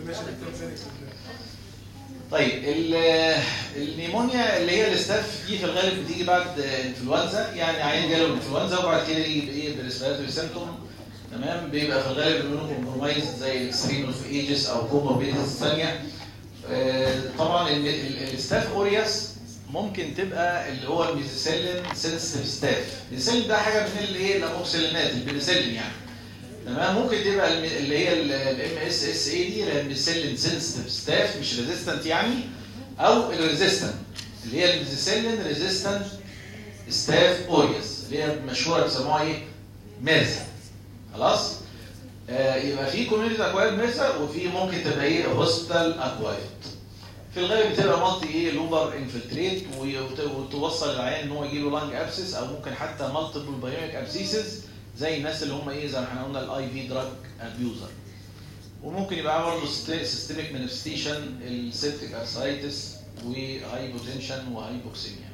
طيب ال- النيمونيا اللي هي الستاف دي في الغالب بتيجي بعد انفلونزا يعني عيان جاله انفلونزا وبعد كده يجي بايه بريسبيراتوري سيمتوم تمام بيبقى في الغالب منهم كومبرومايز زي الاكستريم اوف ايجز او كوموربيديز الثانيه آه، طبعا ال- ال- الستاف اورياس ممكن تبقى اللي هو الميزيسيلين سينسيتيف ستاف الميزيسيلين ده حاجه من اللي ايه الاموكسيلينات البنسلين يعني تمام ممكن تبقى الم- اللي هي الام اس اس اي دي اللي هي الميزيسيلين سينسيتيف ستاف مش ريزيستنت يعني او الريزيستنت اللي هي الميزيسيلين ريزيستنت ستاف اورياس اللي هي مشهوره بيسموها ايه ميرزا خلاص آه يبقى في كوميونتي اكوايرد ميرزا وفي ممكن تبقى ايه هوسبيتال اكوايرد في الغالب بتبقى مالتي ايه لوبر انفلتريت وتوصل العيان ان هو يجي له لانج ابسس او ممكن حتى مالتيبل بايونيك ابسيسز زي الناس اللي هم ايه زي ما احنا قلنا الاي في دراج ابيوزر وممكن يبقى برضه سيستميك مانيفستيشن السيبتيك ارثرايتس وهايبوتنشن وهايبوكسيميا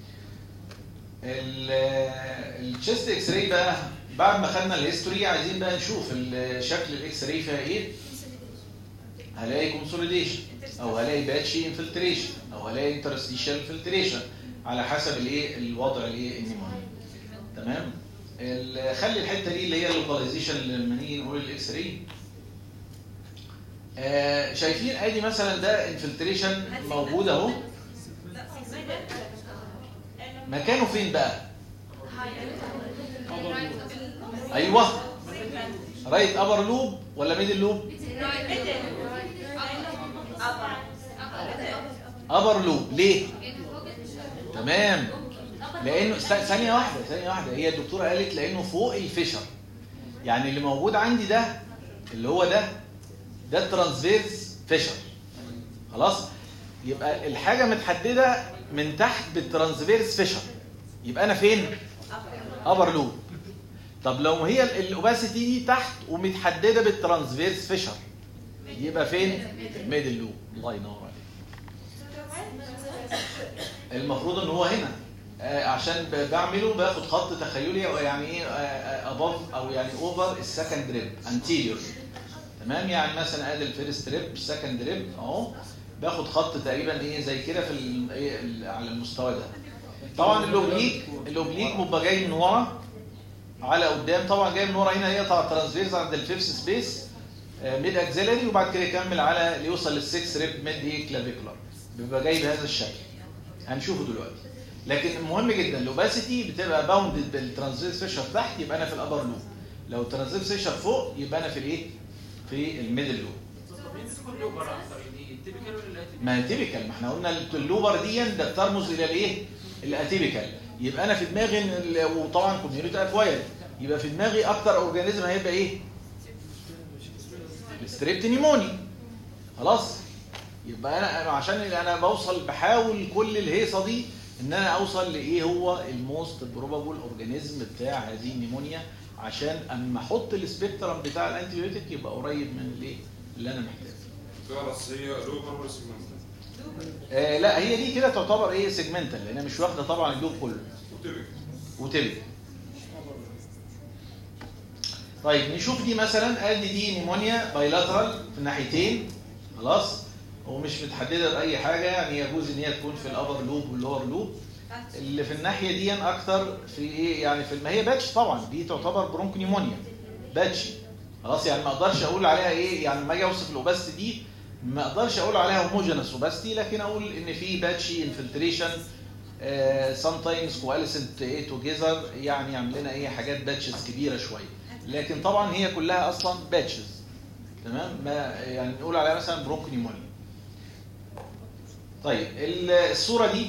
التشيست اكس راي بقى بعد ما خدنا الهيستوري عايزين بقى نشوف ال- شكل الاكس راي فيها ايه هلاقي كونسوليديشن او هلاقي باتشي انفلتريشن او هلاقي انترستيشال انفلتريشن على حسب الايه الوضع الايه النيموني تمام ال- خلي الحته دي اللي هي اللوكاليزيشن لما نيجي نقول الاكس راي آه شايفين ادي مثلا ده انفلتريشن موجود اهو مكانه فين بقى ايوه رايت ابر لوب ولا ميدل لوب ابر لوب ليه تمام لانه است- ثانيه واحده ثانيه واحده هي الدكتوره قالت لانه فوق الفيشر يعني اللي موجود عندي ده اللي هو ده ده الترانسفيرس فيشر خلاص يبقى الحاجه متحدده من تحت بالترانسفيرس فيشر يبقى انا فين ابر لوب طب لو هي الاوباسيتي دي تحت ومتحدده بالترانسفيرس فيشر يبقى فين الميدل لوب الله ينور عليك المفروض ان هو هنا آه، عشان ب- بعمله باخد خط تخيلي أو يعني ايه اباف او يعني اوفر السكند ريب انتيريور تمام يعني مثلا ادي الفيرست ريب السكند ريب اهو باخد خط تقريبا ايه زي كده في ال- إيه ال- على المستوى ده طبعا الاوبليك الاوبليك بيبقى جاي من ورا على قدام طبعا جاي من ورا هنا يقطع ترانسفيرز عند الفيفث سبيس ميد اكزيلري وبعد كده يكمل على ليوصل للسكس ريب ميد ايه كلافيكولار بيبقى جاي بهذا الشكل هنشوفه دلوقتي لكن مهم جدا الاوباسيتي بتبقى باوندد بالترانسفيرس فيشر تحت يبقى انا في الابر لوب لو الترانسفيرس فيشر فوق يبقى انا في الايه في الميدل لوب بيمسكوا اللوبر اكتر دي تيبيكال ولا اتيبيكال؟ ما تيبيكال ما احنا قلنا اللوبر دي ده بترمز الى الايه الاتيبيكال يبقى انا في دماغي إن ال- وطبعا كوميونيتي اكواير يبقى في دماغي اكتر اورجانيزم هيبقى ايه الستريبت نيموني خلاص يبقى انا أنا عشان انا بوصل بحاول كل الهيصه دي ان انا اوصل لايه هو الموست بروبابل اورجانيزم بتاع هذه النيمونيا عشان اما احط السبيكترم بتاع الانتيبيوتيك يبقى قريب من الايه اللي انا محتاجه خلاص هي لوبر ولا سيجمنت آه لا هي دي كده تعتبر ايه سيجمنتال لانها مش واخده طبعا اللوب كله وتبك وتبقى طيب نشوف دي مثلا ادي دي نيمونيا بايلاترال في الناحيتين خلاص ومش متحدده باي حاجه يعني يجوز ان هي تكون في الابر لوب واللور لوب اللي في الناحيه دي اكتر في ايه يعني في ما هي باتش طبعا دي تعتبر برونكو نيمونيا باتشي خلاص يعني ما اقدرش اقول عليها ايه يعني لما اجي اوصف الاوباستي دي ما اقدرش اقول عليها هوموجينس اوباستي لكن اقول ان في باتشي انفلتريشن سام تايمز كواليسنت ايه توجذر يعني يعمل لنا ايه حاجات باتشز كبيره شويه لكن طبعا هي كلها اصلا باتشز تمام ما يعني نقول عليها مثلا برونكو نيمونيا طيب ال- الصوره دي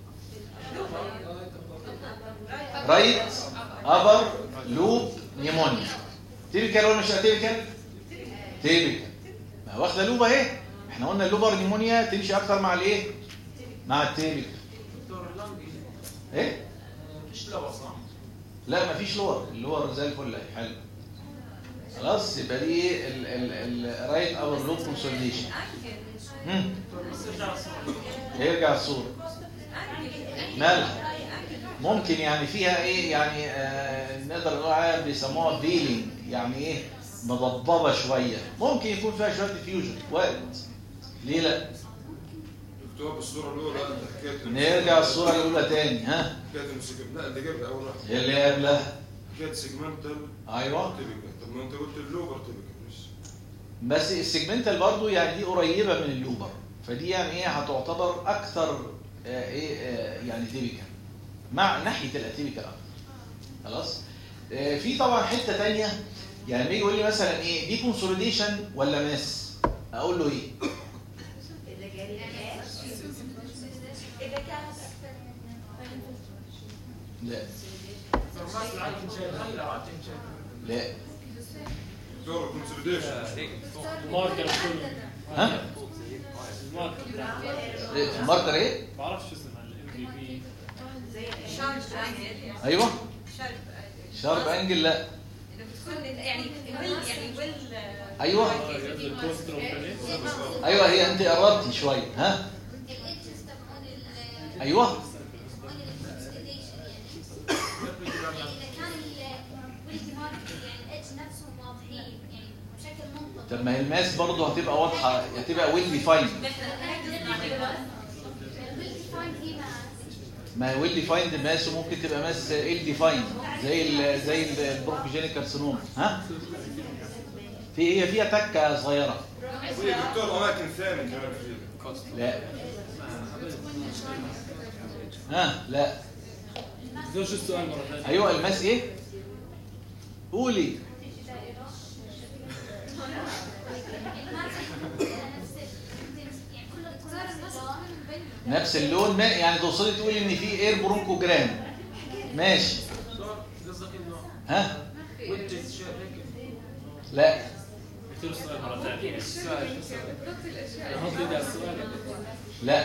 رايت ابر لوب نيمونيا تيبيكال ولا مش اتيبيكال تيبيكال ما واخده لوب اهي احنا قلنا اللوبر نيمونيا تمشي اكتر مع الايه مع التيبيكال دكتور اللنج ايه مفيش لور صح؟ لا مفيش لور اللور زي الفل اهي حلو خلاص يبقى دي ايه الرايت ابر لوب كونسوليديشن دكتور بس ارجع الصورة يرجع الصوره مالها ممكن يعني فيها ايه يعني آه نقدر نقول عليها بيسموها فيلينج يعني ايه مضببه شويه ممكن يكون فيها شويه ديفيوجن وارد ليه لا مكتوب بالصوره الاولى انت حكيت نرجع الصوره الاولى تاني ها حكيت انه سيجمنت لا اللي قبل اول واحده اللي قبلها حكيت سيجمنتال ايوه تيبيكال طب ما انت قلت اللوبر تيبيكال مش بس السيجمنتال برضو يعني دي قريبه من اللوبر فدي يعني ايه هتعتبر اكثر آه ايه آه يعني تيبيكال مع ناحيه الاتيبيكال اكتر خلاص آه في طبعا حته تانية يعني بيجي يقول لي مثلا ايه دي كونسوليديشن ولا ماس اقول له ايه لا دكتور ما العين شايل هاي لو عاد شايل لا دكتور كونسوليديشن الماركر كله ها الماركر الماركر ايه ما بعرفش شو اسمها الام بي بي ايوه شرب شارب انجل لا بتكون يعني ويل يعني ويل ايوه الكوستروفينيك ايوه هي انت قربتي شويه ها الإدجز تبعون ال ايوه تبعون الإكسديشن يعني يعني إذا كان البوليتي ماركت يعني الإدج نفسهم واضحين يعني بشكل منطقي طب ما هي الماس برضه هتبقى واضحه هتبقى ويل ديفايند البوليتي فايند هي ماس ما ويل ديفايند ماس وممكن تبقى ماس ال ديفايند زي ال زي البروكوجينيك كارسينوم ها في هي فيها تكه صغيره وهي دكتور اماكن ثانيه كمان في لا ها لا زوج شو السؤال مرة ثانية؟ ايوه الماس ايه قولي نفس اللون ما يعني توصلي تقولي ان في اير برونكوجرام ماشي قصدك انه ها وجه شيء هيك لا قلت له السؤال مرة ثانية حط ايدي على السؤال لا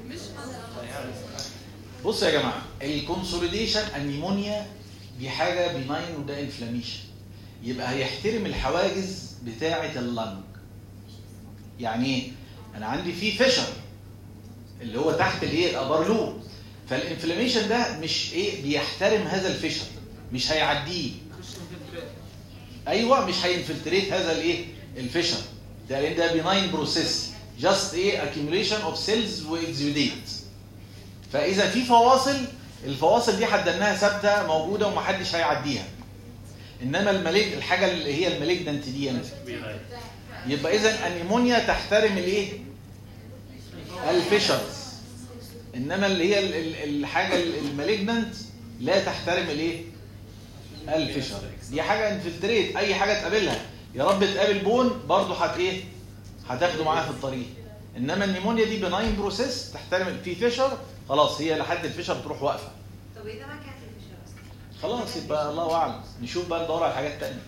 بص يا جماعه الكونسوليديشن النيمونيا دي حاجه بناين وده انفلاميشن يبقى هيحترم الحواجز بتاعه اللنج يعني ايه انا عندي فيه فشل اللي هو تحت الايه الابر لوب فالانفلاميشن ده مش ايه بيحترم هذا الفشل مش هيعديه خش انفلتريت ايوه مش هينفلتريت هذا الايه الفشل ده لان ده بناين بروسيس جاست ايه accumulation اوف سيلز واكزيوديت فاذا في فواصل الفواصل دي حددناها ثابته موجوده ومحدش هيعديها انما المليج الحاجه اللي هي المالجننت دي يعني يبقى اذا النيمونيا تحترم الايه الفيشرز انما اللي هي ال- ال- الحاجه المالجننت لا تحترم الايه الفيشر دي حاجه انفلتريت اي حاجه تقابلها يا رب تقابل بون برضه هت ايه هتاخده معاها في الطريق انما النيمونيا دي بناين بروسيس تحترم في فيشر خلاص هي لحد الفيشر تروح واقفه طب اذا ما كانت الفشل اصلا خلاص يبقى الله اعلم نشوف بقى ندور على حاجات تانية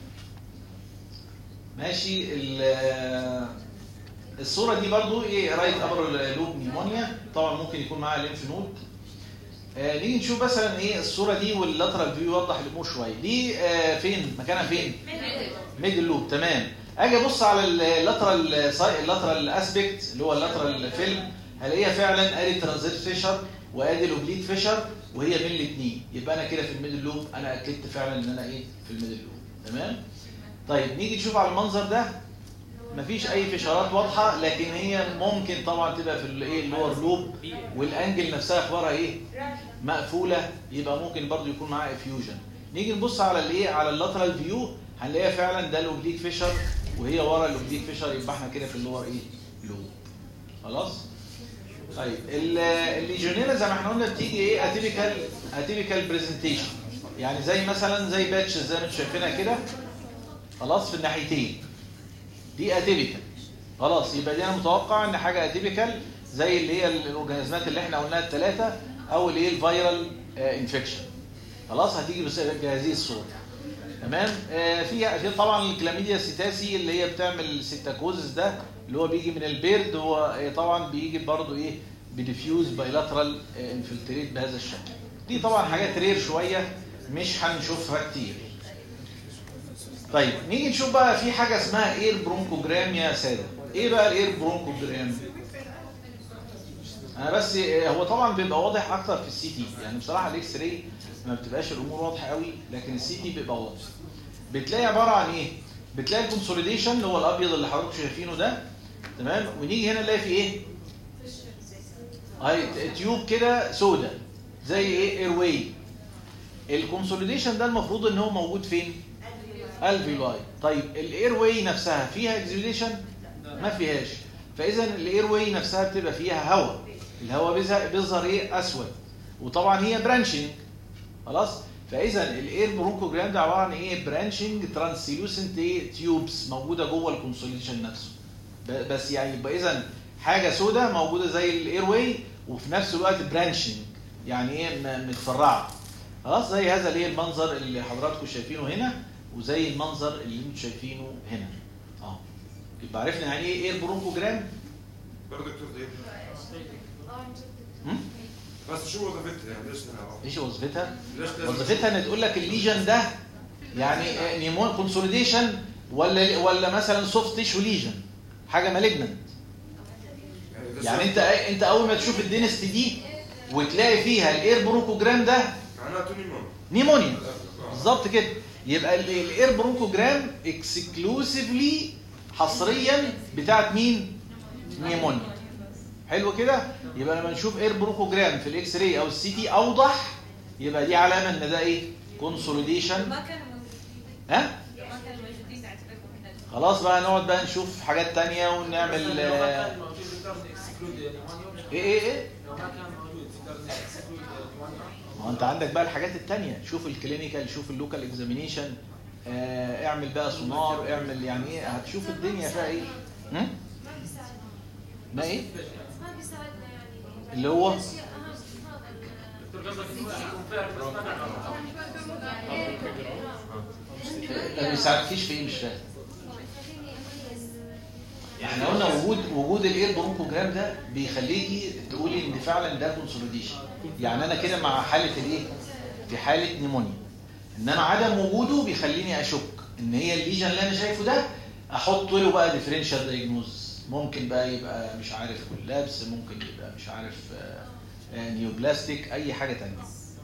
ماشي ال- الصوره دي برضو ايه رايت ابر لوب نيمونيا طبعا ممكن يكون معاها ليمف نود آه نيجي نشوف مثلا ايه الصوره دي واللاترال فيو يوضح الامور شويه دي آه فين مكانها فين ميدل لوب تمام اجي ابص على اللاترال اللاترال اسبكت اللي هو اللاترال فيلم هلاقيها فعلا ادي ترانزيت فيشر وادي الاوبليك فيشر وهي بين الاثنين يبقى انا كده في الميدل لوب انا اكدت فعلا ان انا ايه في الميدل لوب تمام طيب نيجي نشوف على المنظر ده مفيش اي فشارات واضحه لكن هي ممكن طبعا تبقى في الايه اللور لوب والانجل نفسها اخبارها ايه مقفوله يبقى ممكن برضو يكون معاها افيوجن نيجي نبص على الايه على اللاترال فيو هنلاقيها فعلا ده الاوبليك فيشر وهي ورا الاوبليك فيشر يبقى احنا كده في اللور ايه لوب خلاص طيب ال- الليجونيرا زي ما احنا قلنا بتيجي ايه اتيبيكال اتيبيكال برزنتيشن يعني زي مثلا زي باتش زي ما انتم شايفينها كده خلاص في الناحيتين دي اتيبيكال خلاص يبقى دي انا متوقع ان حاجه اتيبيكال زي اللي هي الاورجانيزمات اللي احنا قلناها الثلاثه او اللي هي الفيرال انفكشن خلاص هتيجي بس بهذه الصوره تمام آه في في طبعا الكلاميديا سيتاسي اللي هي بتعمل السيتاكوزس ده اللي هو بيجي من البيرد هو آه، طبعا بيجي برضه ايه بديفيوز بايلاترال انفلتريت بهذا الشكل دي طبعا حاجات رير شويه مش هنشوفها كتير طيب نيجي نشوف بقى في حاجه اسمها اير برونكوجرام يا ساده ايه بقى الاير برونكوجرام انا بس هو طبعا بيبقى واضح اكتر في السي تي يعني بصراحه الاكس راي ما بتبقاش الامور واضحه قوي لكن السي تي بيبقى واضح بتلاقي عباره عن ايه بتلاقي الكونسوليديشن اللي هو الابيض اللي حضراتكم شايفينه ده تمام ونيجي هنا نلاقي في ايه هاي تيوب كده سودا زي ايه اير واي الكونسوليديشن ده المفروض ان هو موجود فين الفيلاي طيب الاير واي نفسها فيها اكزيوديشن ما فيهاش فاذا الاير واي نفسها بتبقى فيها هواء الهواء بيظهر بيظهر ايه اسود وطبعا هي برانشنج خلاص فاذا الاير برونكوجرام ده عباره عن ايه برانشنج ترانسلوسنت ايه تيوبس موجوده جوه الكونسوليشن نفسه ب- بس يعني يبقى اذا حاجه سوداء موجوده زي الاير واي وفي نفس الوقت برانشنج يعني ايه م- متفرعه خلاص زي هذا الايه المنظر اللي حضراتكم شايفينه هنا وزي المنظر اللي انتم شايفينه هنا اه يبقى عرفنا يعني ايه اير برونكوجرام برضه دكتور ده هم؟ بس شو وظيفتها يعني ليش نعرف؟ ايش وظيفتها ليش لازم- وظيفتها ان تقول لك الليجن ده يعني نيمون كونسوليديشن ولا ولا مثلا سوفت تيشو ليجن حاجه مالجننت إذا يعني صار- انت انت اول ما تشوف الدينستي دي وتلاقي فيها الاير برونكوجرام ده معناته نيمون نيمونيا آه. بالظبط كده يبقى ال- الاير برونكوجرام اكسكلوسيفلي حصريا بتاعت مين نيمونيا حلو كده يبقى لما نشوف اير بروكوجرام في الاكس راي او السي تي اوضح يبقى دي علامه ان ده ايه كونسوليديشن ما كانوا موجودين ها ما كانوا موجودين اعتبركم احنا خلاص بقى نقعد بقى نشوف حاجات تانية ونعمل لو ما آه، كان موجود تقدر اكسكلود نيمونيا ايه ايه ايه لو ما كان موجود تقدر اكسكلود نيمونيا ما هو انت عندك بقى الحاجات التانية شوف الكلينيكال شوف اللوكال اكزامينيشن اعمل بقى سونار اعمل يعني ايه هتشوف الدنيا فيها ايه هم؟ ما بيساعدنا ما ايه ما بيساعدنا يعني اللي هو أشياء أهم هذا ال- دكتور قصدك يكون فيرم بس ما نعرف ما بيساعدكيش في ايه مش فاهم خليني أميز احنا قلنا وجود وجود الاير برونكوجرام ده بيخليكي تقولي ان فعلا ده كونسوليديشن يعني انا كده مع حاله الايه في حاله نيمونيا ان انا عدم وجوده بيخليني اشك ان هي الليجن اللي انا شايفه ده احط له بقى ديفرنشال دايجنوز ممكن بقى يبقى مش عارف كولابس ممكن يبقى مش عارف آه، آه، نيوبلاستيك اي حاجه تانية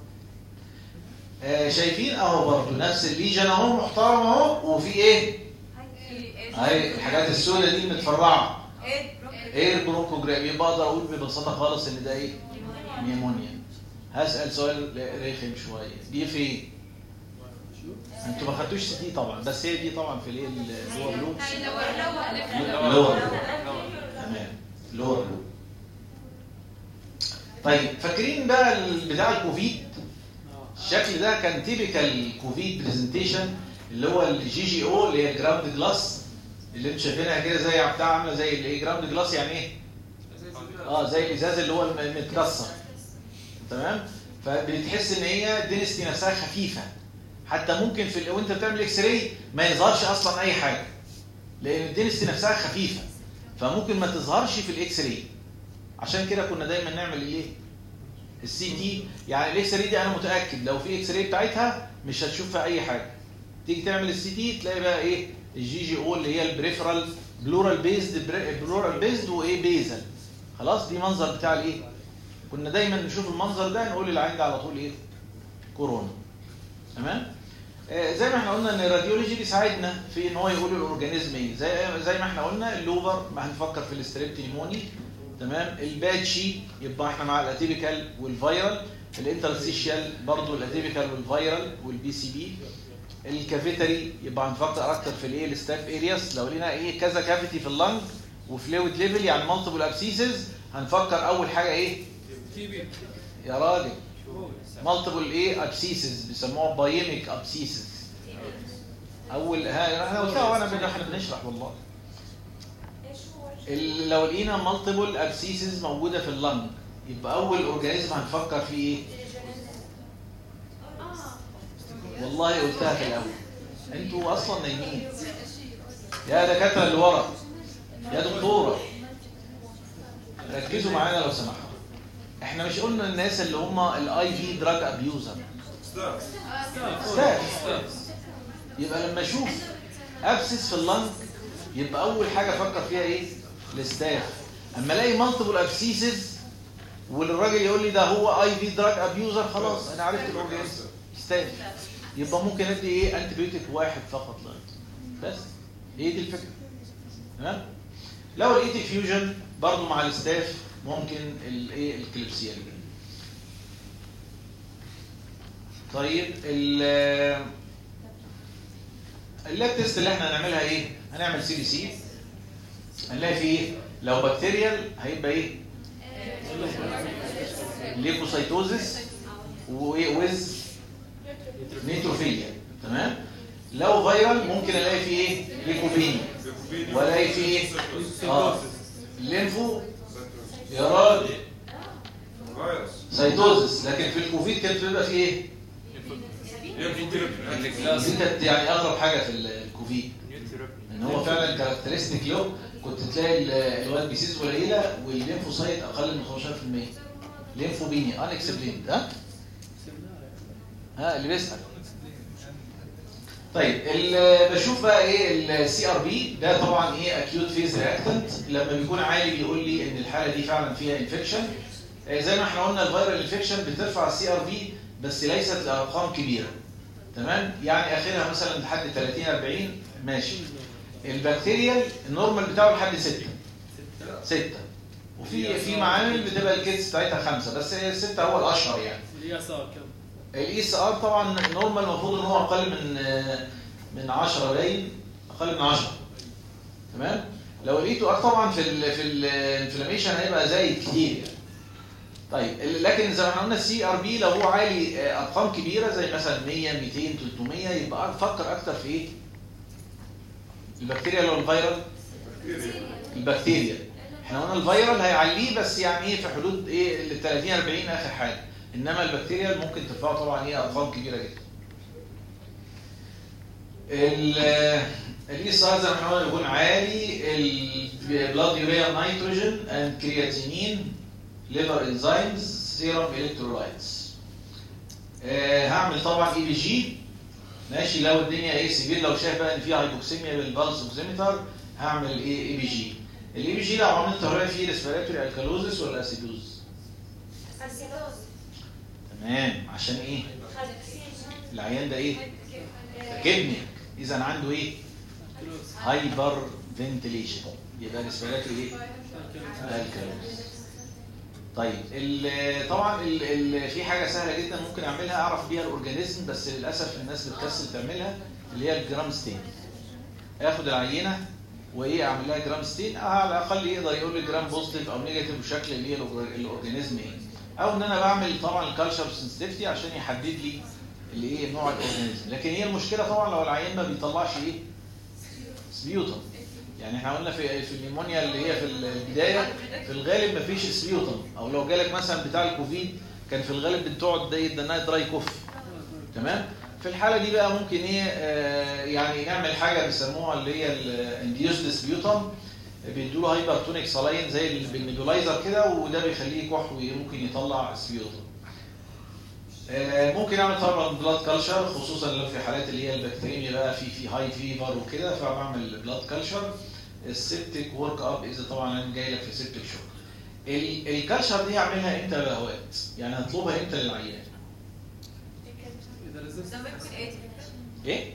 آه، شايفين اهو برضه نفس الليجن اهو محترم اهو وفي ايه اهي الحاجات السوداء دي متفرعه اير برونكوجرام يبقى اقدر اقول ببساطه خالص ان ده ايه نيمونيا هسال سؤال رخم شويه دي فين انتوا ما خدتوش سي دي طبعا بس هي دي طبعا في الايه اللور لوب لور تمام لور لوب طيب فاكرين بقى ال- بتاع الكوفيد الشكل ده كان تيبيكال كوفيد برزنتيشن اللي هو الجي جي او اللي هي الجراوند جلاس اللي انتوا شايفينها كده زي بتاع عامله زي الايه جراوند جلاس يعني ايه اه زي الازاز اللي هو الم- المتكسر تمام فبتحس ان هي الدنستي نفسها خفيفه حتى ممكن في ال- وانت بتعمل اكس راي ما يظهرش اصلا اي حاجه لان الدنستي نفسها خفيفه فممكن ما تظهرش في الاكس راي عشان كده كنا دايما نعمل ايه السي تي يعني الاكس راي دي انا متاكد لو في اكس راي بتاعتها مش هتشوف فيها اي حاجه تيجي تعمل السي تي تلاقي بقى ايه الجي جي او اللي هي البريفرال بلورال بيزد بلورال بيزد وايه بيزل خلاص دي منظر بتاع الايه كنا دايما نشوف المنظر ده نقول للعين ده على طول ايه كورونا تمام آه، زي ما احنا قلنا ان الراديولوجي بيساعدنا في ان هو يقول الاورجانيزم ايه زي زي ما احنا قلنا اللوبر ما هنفكر في الستريبتيموني تمام الباتشي يبقى احنا مع الاتيبيكال والفيرال الانترستيشيال برضو الاتيبيكال والفيرال والبي سي بي الكافيتري يبقى هنفكر اكتر في الايه الستاف ارياس لو لقينا ايه كذا كافيتي في اللنج وفلويد ليفل يعني مالتيبل ابسيسز هنفكر اول حاجه ايه تي بي يا راجل مالتيبل ايه ابسيسز بيسموها بايميك ابسيسز اول ها انا قلتها وانا بن- احنا بنشرح والله ايش هو ال- لو لقينا مالتيبل ابسيسز موجوده في اللنج يبقى اول اورجانيزم هنفكر فيه ايه والله قلتها في الاول انتوا اصلا نايمين يا دكاتره اللي ورا يا دكتوره ركزوا معانا لو سمحتوا احنا مش قلنا الناس اللي هم الاي في دراج ابيوزر ستاف ستاف يبقى لما اشوف ابسس في اللنج يبقى اول حاجه افكر فيها ايه الستاف اما الاقي مالتيبل ابسيسز والراجل يقول لي ده هو اي في دراج ابيوزر خلاص انا عرفت الاورجانيزم ستاف يبقى ممكن ادي ايه انتي بيوتيك واحد فقط لا غير. بس هي دي الفكره تمام لو لقيت فيوجن برضو مع الستاف ممكن الايه الكليبسيا اللي طيب ال اللاب تيست اللي احنا هنعملها ايه هنعمل سي بي سي هنلاقي فيه ايه لو بكتيريال هيبقى ايه ليكوسايتوزيس ويز نيتروفيليا تمام لو فيرال ممكن الاقي فيه ايه ليكوبينيا والاقي فيه ايه اه ليمفو يا راجل فيروس سايتوزيس لكن في الكوفيد كانت بيبقى فيه ايه دي كانت يعني اغرب حاجه في الكوفيد ان هو فعلا كاركترستيك له كنت تلاقي الواد بيسيز قليله والليمفوسايت اقل من 15% ليمفوبينيا ان اكسبليند ها ها اللي بيسال طيب ال- بشوف بقى ايه السي ار بي ده طبعا ايه اكيوت فيز رياكتنت لما بيكون عالي بيقول لي ان الحاله دي فعلا فيها انفكشن زي ما احنا قلنا الفيرال انفكشن بترفع السي ار بي بس ليست لارقام كبيره تمام يعني اخرها مثلا لحد 30 40 ماشي البكتيريال النورمال بتاعه لحد 6 6 وفي في معامل بتبقى الكيتس بتاعتها خمسه بس هي السته هو الاشهر يعني اليسار كم؟ الاي اس ار طبعا نورمال المفروض ان هو اقل من من 10 باين اقل من 10 تمام لو الاي تو ار طبعا في ال في الانفلاميشن هيبقى زايد كتير يعني طيب ال- لكن زي ما احنا قلنا السي ار بي لو هو عالي آه، ارقام كبيره زي مثلا 100 200 300 يبقى فكر اكتر في ايه البكتيريا ولا الفيرال البكتيريا احنا قلنا الفيرال هيعليه بس يعني ايه في حدود ايه ال 30 40 اخر حاجه انما البكتيريا ممكن ترفعه طبعا ايه ارقام كبيره جدا الاي ار زي ما احنا قلنا يكون عالي البلاد يوريا نيتروجين اند كرياتينين ليفر انزيمز سيرم الكترولايتس هعمل طبعا اي بي جي ماشي لو الدنيا ايه سيفير لو شايف بقى ان في هايبوكسيميا بالبلس اوكسيمتر هعمل ايه اي بي جي الاي بي جي لو عملت هو فيه ريسبيراتوري الكالوزس ولا اسيدوز تمام عشان ايه العيان ده ايه كبني اذا عنده ايه هايبر فنتليشن يبقى ريسبيراتوري ايه الكالوزس طيب ال- طبعا ال ال في حاجه سهله جدا ممكن اعملها اعرف بيها الاورجانيزم بس للاسف الناس بتكسل تعملها اللي هي الجرام ستين اخد العينه وايه اعمل لها جرام ستين أو على الاقل يقدر يقول لي جرام بوزيتيف او نيجاتيف بشكل اللي هي الأور- الاورجانيزم ايه او ان انا بعمل طبعا الكالتشر سنسيتيفيتي عشان يحدد لي اللي ايه نوع الاورجانيزم لكن هي المشكله طبعا لو العيان ما بيطلعش ايه سبيوتم يعني احنا قلنا في في النيمونيا اللي هي في البدايه في الغالب مفيش سبيوتم او لو جالك مثلا بتاع الكوفيد كان في الغالب بتقعد ده يدناها دراي كوف تمام في الحاله دي بقى ممكن ايه آه يعني نعمل حاجه بيسموها اللي هي الانديوسد سبيوتم بيدوا له هايبرتونيك سلاين زي بالنيبولايزر كده وده بيخليه يكح وممكن يطلع سبيوتم آه، ممكن اعمل طبعا بلاد كلشر خصوصا لو في حالات اللي هي البكتيريميا بقى في في هاي فيفر وكده فبعمل بلاد كلشر السيبتك ورك اب اذا طبعا انا جاي لك في سيبتك شوك ال- الكلشر دي هعملها امتى يا هوات يعني هطلبها امتى للعيان اذا ريزست ايه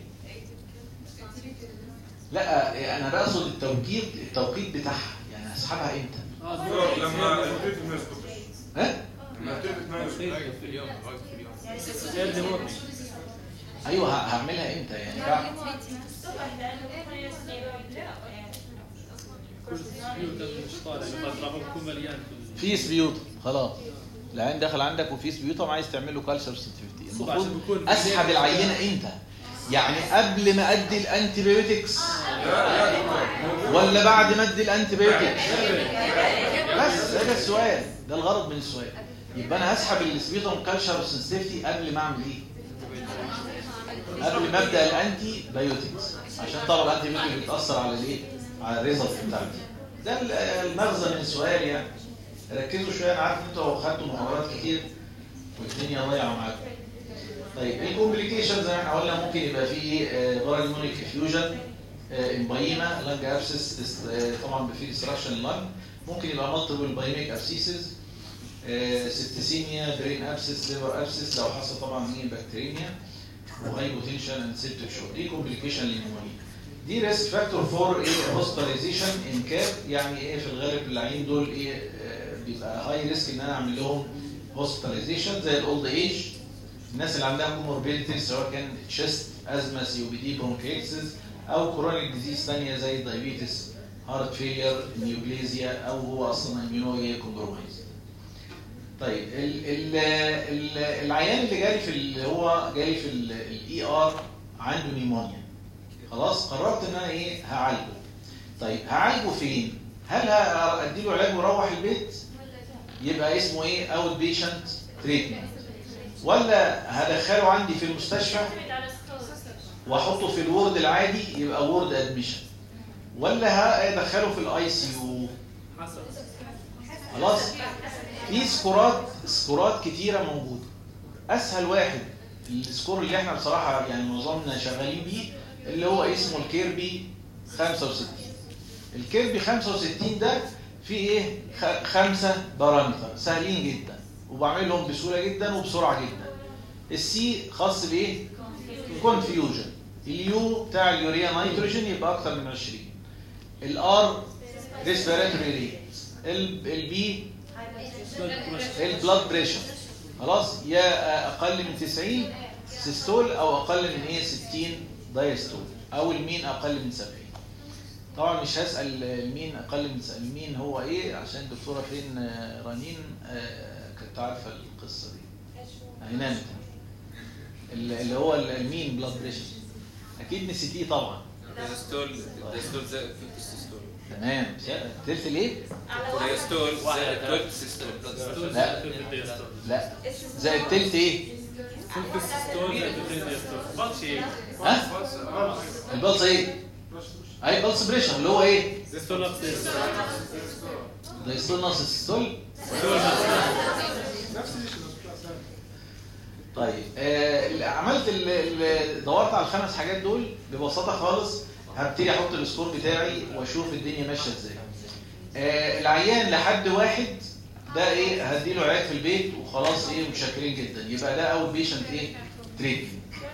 لا انا بقصد التوقيت التوقيت بتاعها يعني هسحبها امتى اه لما التريتمنت ما يسقطش ها لما التريتمنت ما يسقطش واقف في اليوم واقف في اليوم زي الدماغ ايوه ه- هعملها امتى يعني بعد كل سبيوتم مش طالع فتره بكون مليان في في سبيوتم خلاص العين داخل عندك وفي سبيوتم عايز تعمل له كالشر سنسيتيفيتي الصبح عشان المفروض بيكون اسحب العينه امتى يعني قبل ما ادي الانتي بايوتكس ولا بعد ما ادي الانتي بايوتكس بس ده السؤال ده الغرض من السؤال يبقى انا هسحب السبيوتم كالشر سنسيتيفيتي قبل ما اعمل ايه قبل ما ابدا الانتي بايوتكس عشان طبعا الانتي بايوتكس بتاثر على الايه على الريزلت بتاعتي ده ال- المغزى من السؤال يعني ركزوا شويه انا عارف ان انتوا خدتوا محاضرات كتير والدنيا ضايعه معاكم طيب الكومبليكيشن زي ما احنا قلنا ممكن يبقى فيه بارالمونيك افيوجن امبايما لانج ابسس طبعا في ديستراكشن اللنج ممكن يبقى مالتيبل بايميك ابسيسز سيبتسيميا برين ابسس ليفر ابسس لو حصل طبعا ايه بكتيريميا وهايبوتنشن اند سيبتك شوك دي كومبليكيشن للنمونيا دي ريسك فاكتور فور ايه هوسبيتاليزيشن ان كاب يعني ايه في الغالب العيين دول ايه آه، بيبقى هاي ريسك ان انا اعمل لهم هوسبيتاليزيشن زي الاولد ايج الناس اللي عندها كوموربيديتيز سواء كان تشيست ازمه سي او بي دي برونكيتسز او كرونيك ديزيز ثانيه زي الدايابيتس هارت فيلير نيوبليزيا او هو اصلا اميونو كومبرومايز طيب ال ال ال العيان اللي جالي في اللي هو جالي في الاي ار عنده نيمونيا خلاص قررت ان انا ايه هعالجه طيب هعالجه فين هل ادي له علاج ويروح البيت يبقى اسمه ايه اوت بيشنت تريتمنت ولا هدخله عندي في المستشفى واحطه في الورد العادي يبقى وورد ادميشن ولا هدخله في الاي سي يو حسب خلاص في سكورات سكورات كتيره موجوده اسهل واحد السكور اللي احنا بصراحه يعني معظمنا شغالين بيه اللي هو اسمه الكيربي 65 الكيربي 65 ده فيه ايه خ- خمسه بارامتر سهلين جدا وبعملهم بسهوله جدا وبسرعه جدا السي خاص بايه كونفيوجن اليو بتاع اليوريا نيتروجين يبقى اكتر من 20 الار ريسبيراتوري ريت البي البلاد بريشر خلاص يا اقل من 90 سيستول او اقل من ايه 60 دايستول او المين اقل من 70 طبعا مش هسال المين اقل من س- المين هو ايه عشان الدكتوره فين آه، رنين آه، كانت عارفه القصه دي هي نامت اللي اللي هو المين بلاد بريشر اكيد نسيتيه طبعا الدايستول الدايستول زائد في التستوستول تمام تلت ليه؟ الدايستول زائد في التستوستول لا لا زائد تلت ايه؟ ها؟ البلس ايه؟ اي بلس بريشر اللي هو ايه؟ ده يستول ناقص السيستول طيب آه عملت ال- ال- دورت على الخمس حاجات دول ببساطه خالص هبتدي احط السكور بتاعي واشوف الدنيا ماشيه ازاي آه العيان لحد واحد ده ايه هديله علاج في البيت وخلاص ايه متشكرين جدا يبقى ده اول بيشنت ايه تريتمنت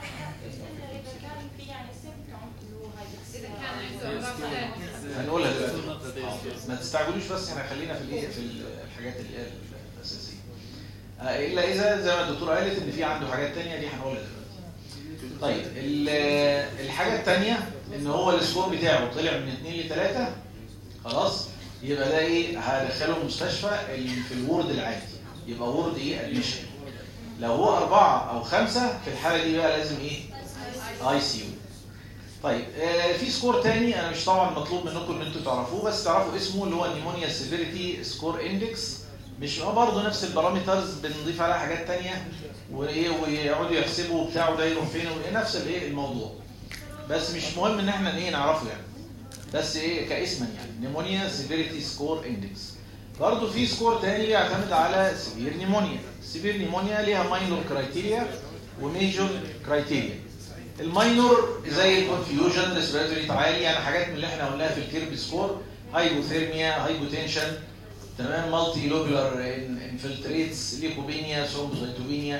هنقولها دلوقتي ما تستعجلوش بس احنا خلينا في الايه في الحاجات اللي هي الاساسيه آه، الا اذا زي ما الدكتوره قالت ان في عنده حاجات تانية دي هنقولها دلوقتي طيب ال- الحاجه الثانيه ان هو السكور بتاعه طلع من 2 ل 3 خلاص يبقى ده ايه هدخله المستشفى ال- في الورد العادي يبقى وورد ايه ادميشن لو هو أربعة أو خمسة في الحالة دي بقى لازم إيه؟ أي سي يو. طيب آه في سكور تاني أنا مش طبعا مطلوب منكم إن أنتوا تعرفوه بس تعرفوا اسمه اللي هو النيمونيا سيفيريتي سكور اندكس مش هو برضه نفس البارامترز بنضيف عليها حاجات تانية وإيه ويقعدوا يحسبوا بتاعه ده يروح فين وإيه نفس الإيه الموضوع. بس مش مهم إن إحنا إيه نعرفه يعني. بس إيه كاسما يعني نيمونيا سيفيريتي سكور اندكس. برضه في سكور تاني بيعتمد على سيفير نيمونيا سيفير نيمونيا ليها ماينور كرايتيريا وميجور كرايتيريا الماينور زي الكونفيوجن ريسبيراتوري عالي يعني حاجات من اللي احنا قلناها في الكيرب سكور هايبوثيرميا هايبوتنشن تمام مالتي لوبولار انفلتريتس ليكوبينيا ثرومبوسايتوبينيا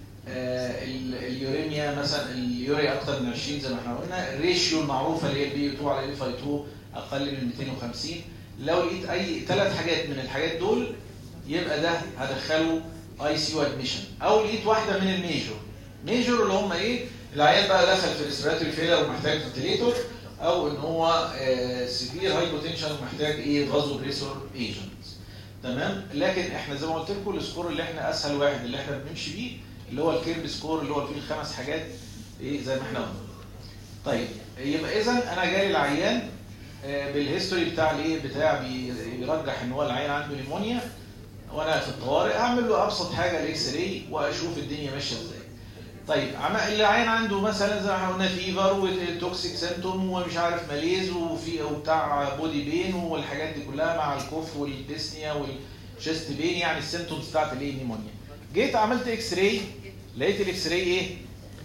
آه اليوريميا مثلا اليوريا اكتر من 20 زي ما احنا قلنا الريشيو المعروفه اللي هي البي 2 على الاف اي 2 اقل من 250 لو لقيت اي ثلاث حاجات من الحاجات دول يبقى ده هدخله اي سي يو ادميشن او لقيت واحده من الميجور ميجور اللي هم ايه العيان بقى دخل في ريسبيراتوري فيلر ومحتاج فنتليتور او ان هو سيفير هايبوتنشن ومحتاج ايه فازو بريسور ايجنت تمام لكن احنا زي ما قلت لكم السكور اللي احنا اسهل واحد اللي احنا بنمشي بيه اللي هو الكيرب سكور اللي هو فيه الخمس حاجات ايه زي ما احنا قلنا طيب يبقى اذا انا جاي العيان آه، بالهيستوري بتاع الايه بتاع بي- بيرجح ان هو العيان عنده نيمونيا وانا في الطوارئ اعمل له ابسط حاجه الاكس راي واشوف الدنيا ماشيه ازاي طيب عم- العيان عنده مثلا زي ما احنا قلنا فيفر وتوكسيك سيمتوم ومش عارف ماليز وفي وبتاع بودي بين والحاجات دي كلها مع الكوف والديسنيا والشيست بين يعني السيمتومز بتاعت الايه النيمونيا جيت عملت اكس راي لقيت الاكس راي ايه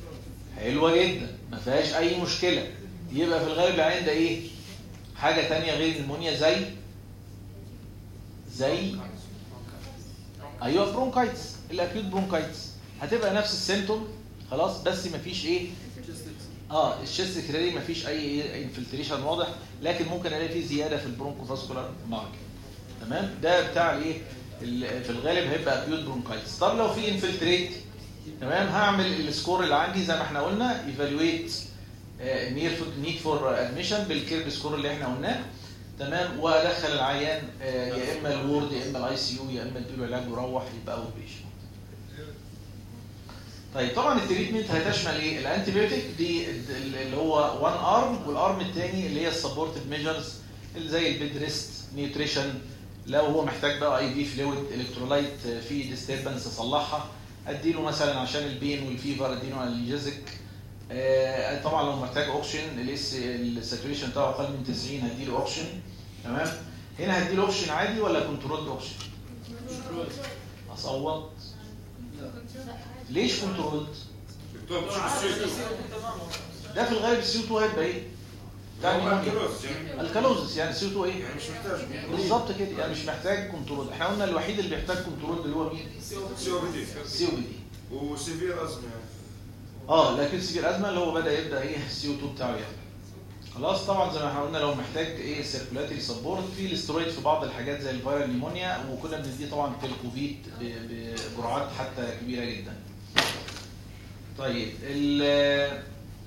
حلوه جدا ما فيهاش اي مشكله يبقى في الغالب العيان ده ايه حاجه تانية غير النيمونيا زي زي ايوه برونكايتس الاكيوت برونكايتس هتبقى نفس السيمتوم خلاص بس مفيش ايه اه الشيست كريدي مفيش اي ايه انفلتريشن واضح لكن ممكن الاقي فيه زياده في البرونكوفاسكولار مارك تمام ده بتاع الايه ال- في الغالب هيبقى اكيوت برونكايتس طب لو في انفلتريت تمام هعمل السكور اللي عندي زي ما احنا قلنا ايفالويت نير نيد فور ادميشن بالكيرب سكور اللي احنا قلناه تمام وادخل العيان آه، يا اما الوورد يا اما الاي سي يو يا اما اديله علاج ويروح يبقى اوت بيشنت طيب طبعا التريتمنت هتشمل ايه الانتيبيوتيك دي ال- اللي هو وان ارم والارم الثاني اللي هي السبورتيف ميجرز اللي زي البيد ريست نيوتريشن لو هو محتاج بقى اي في فلويد الكترولايت في ديستربنس اصلحها اديله مثلا عشان البين والفيفر اديله الجزك آه، طبعا لو محتاج اوكسجين الاس الساتوريشن بتاعه اقل من 90 هديله اوكسجين تمام هنا هديله اوكسجين عادي ولا كنترول اوكسجين اصوت ليش كنترول دكتور بتشوف السيوت ده في الغالب السي 2 هيبقى ايه بتاع هو النيمونيا. الكلوز يعني الكالوزس يعني السي 2 ايه يعني مش محتاج بالظبط كده يعني مش محتاج كنترول احنا قلنا الوحيد اللي بيحتاج كنترول اللي هو مين سي او بي دي السي او بي دي وسيفير ازمه يعني اه لكن سيفير ازمه اللي هو بدا يبدا ايه السي او 2 بتاعه يعني خلاص طبعا زي ما احنا قلنا لو محتاج ايه سيركولاتري سبورت في الاسترويد في بعض الحاجات زي الفيرال نيمونيا وكنا بنديه طبعا في الكوفيد ب- بجرعات حتى كبيره جدا. طيب ال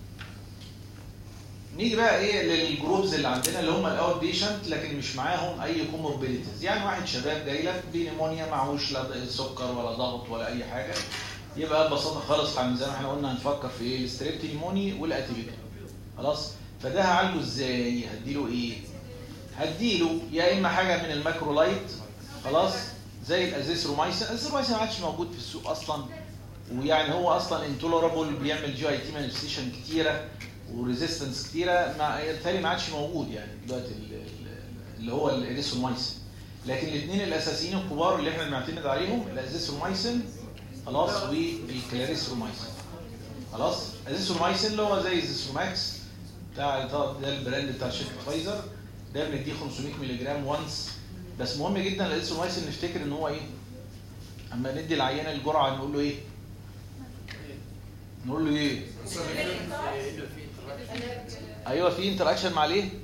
نيجي بقى ايه للجروبز اللي عندنا اللي هم الاوت بيشنت لكن مش معاهم اي كوموربيديتيز يعني واحد شباب جاي لك بنيمونيا معهوش لا سكر ولا ضغط ولا اي حاجه يبقى ببساطه خالص هن- زي ما احنا قلنا هنفكر في ايه الستريبت نيموني والاتيبيكال خلاص فده هعالجه ازاي هديله ايه هديله يا اما حاجه من الماكرولايت خلاص زي الازيثرومايسين الازيثرومايسين ما عادش موجود في السوق اصلا ويعني هو اصلا انتولرابل بيعمل جي اي تي مانيفستيشن كتيره وريزيستنس كتيره مع بالتالي ما عادش موجود يعني دلوقتي ال- ال- اللي هو الاريثرومايسين لكن الاثنين الاساسيين الكبار اللي احنا بنعتمد عليهم الازيثرومايسين خلاص والكلاريثرومايسين خلاص الازيثرومايسين اللي هو زي الزيثروماكس بتاع ده البراند بتاع شركه فايزر ده بنديه 500 مللي جرام وانس بس مهم جدا الازيثرومايسين نفتكر ان هو ايه اما ندي العيان الجرعه نقول له ايه نقول له ايه ايوه في انتراكشن مع الايه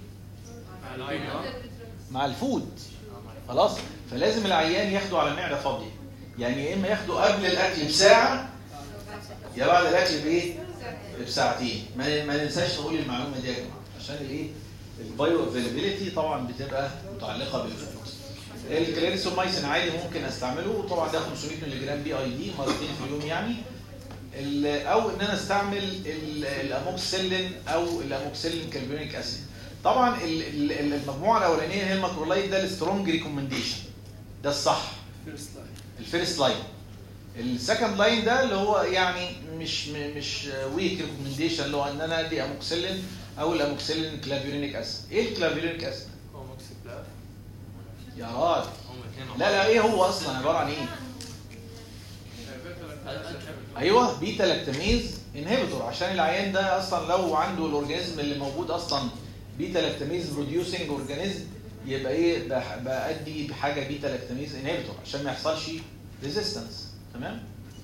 مع الفود خلاص فلازم العيان ياخده على معده فاضيه يعني يا اما ياخده قبل الاكل بساعه يا بعد الاكل بايه بساعتين ما, ما ننساش نقول المعلومه دي يا جماعه عشان الايه البايو افيلابيلتي طبعا بتبقى متعلقه بالفود الكلاريسومايسين عادي ممكن استعمله طبعا ده 500 مللي جرام بي اي دي مرتين في اليوم يعني ال- او ان انا استعمل ال- الاموكسيلين او الاموكسيلين كالبيونيك اسيد طبعا ال- ال- المجموعه الاولانيه هي الماكرولايت ده السترونج ريكومنديشن ده الصح فيرست لاين الفيرست لاين السكند لاين ده اللي هو يعني مش م- مش ويك ريكومنديشن اللي هو ان انا ادي اموكسيلين او الاموكسيلين كلافيولينيك اسيد ايه الكلافيولينيك اسيد هوموكسيبلاف يا راجل هم الاثنين لا لا ايه هو اصلا عباره عن ايه ايوه بيتا لاكتاميز انهبيتور عشان العيان ده اصلا لو عنده الاورجانيزم اللي موجود اصلا بيتا لاكتاميز بروديوسنج اورجانيزم يبقى ايه بح- بادي بحاجه بيتا لاكتاميز انهبيتور عشان ما يحصلش ريزيستنس تمام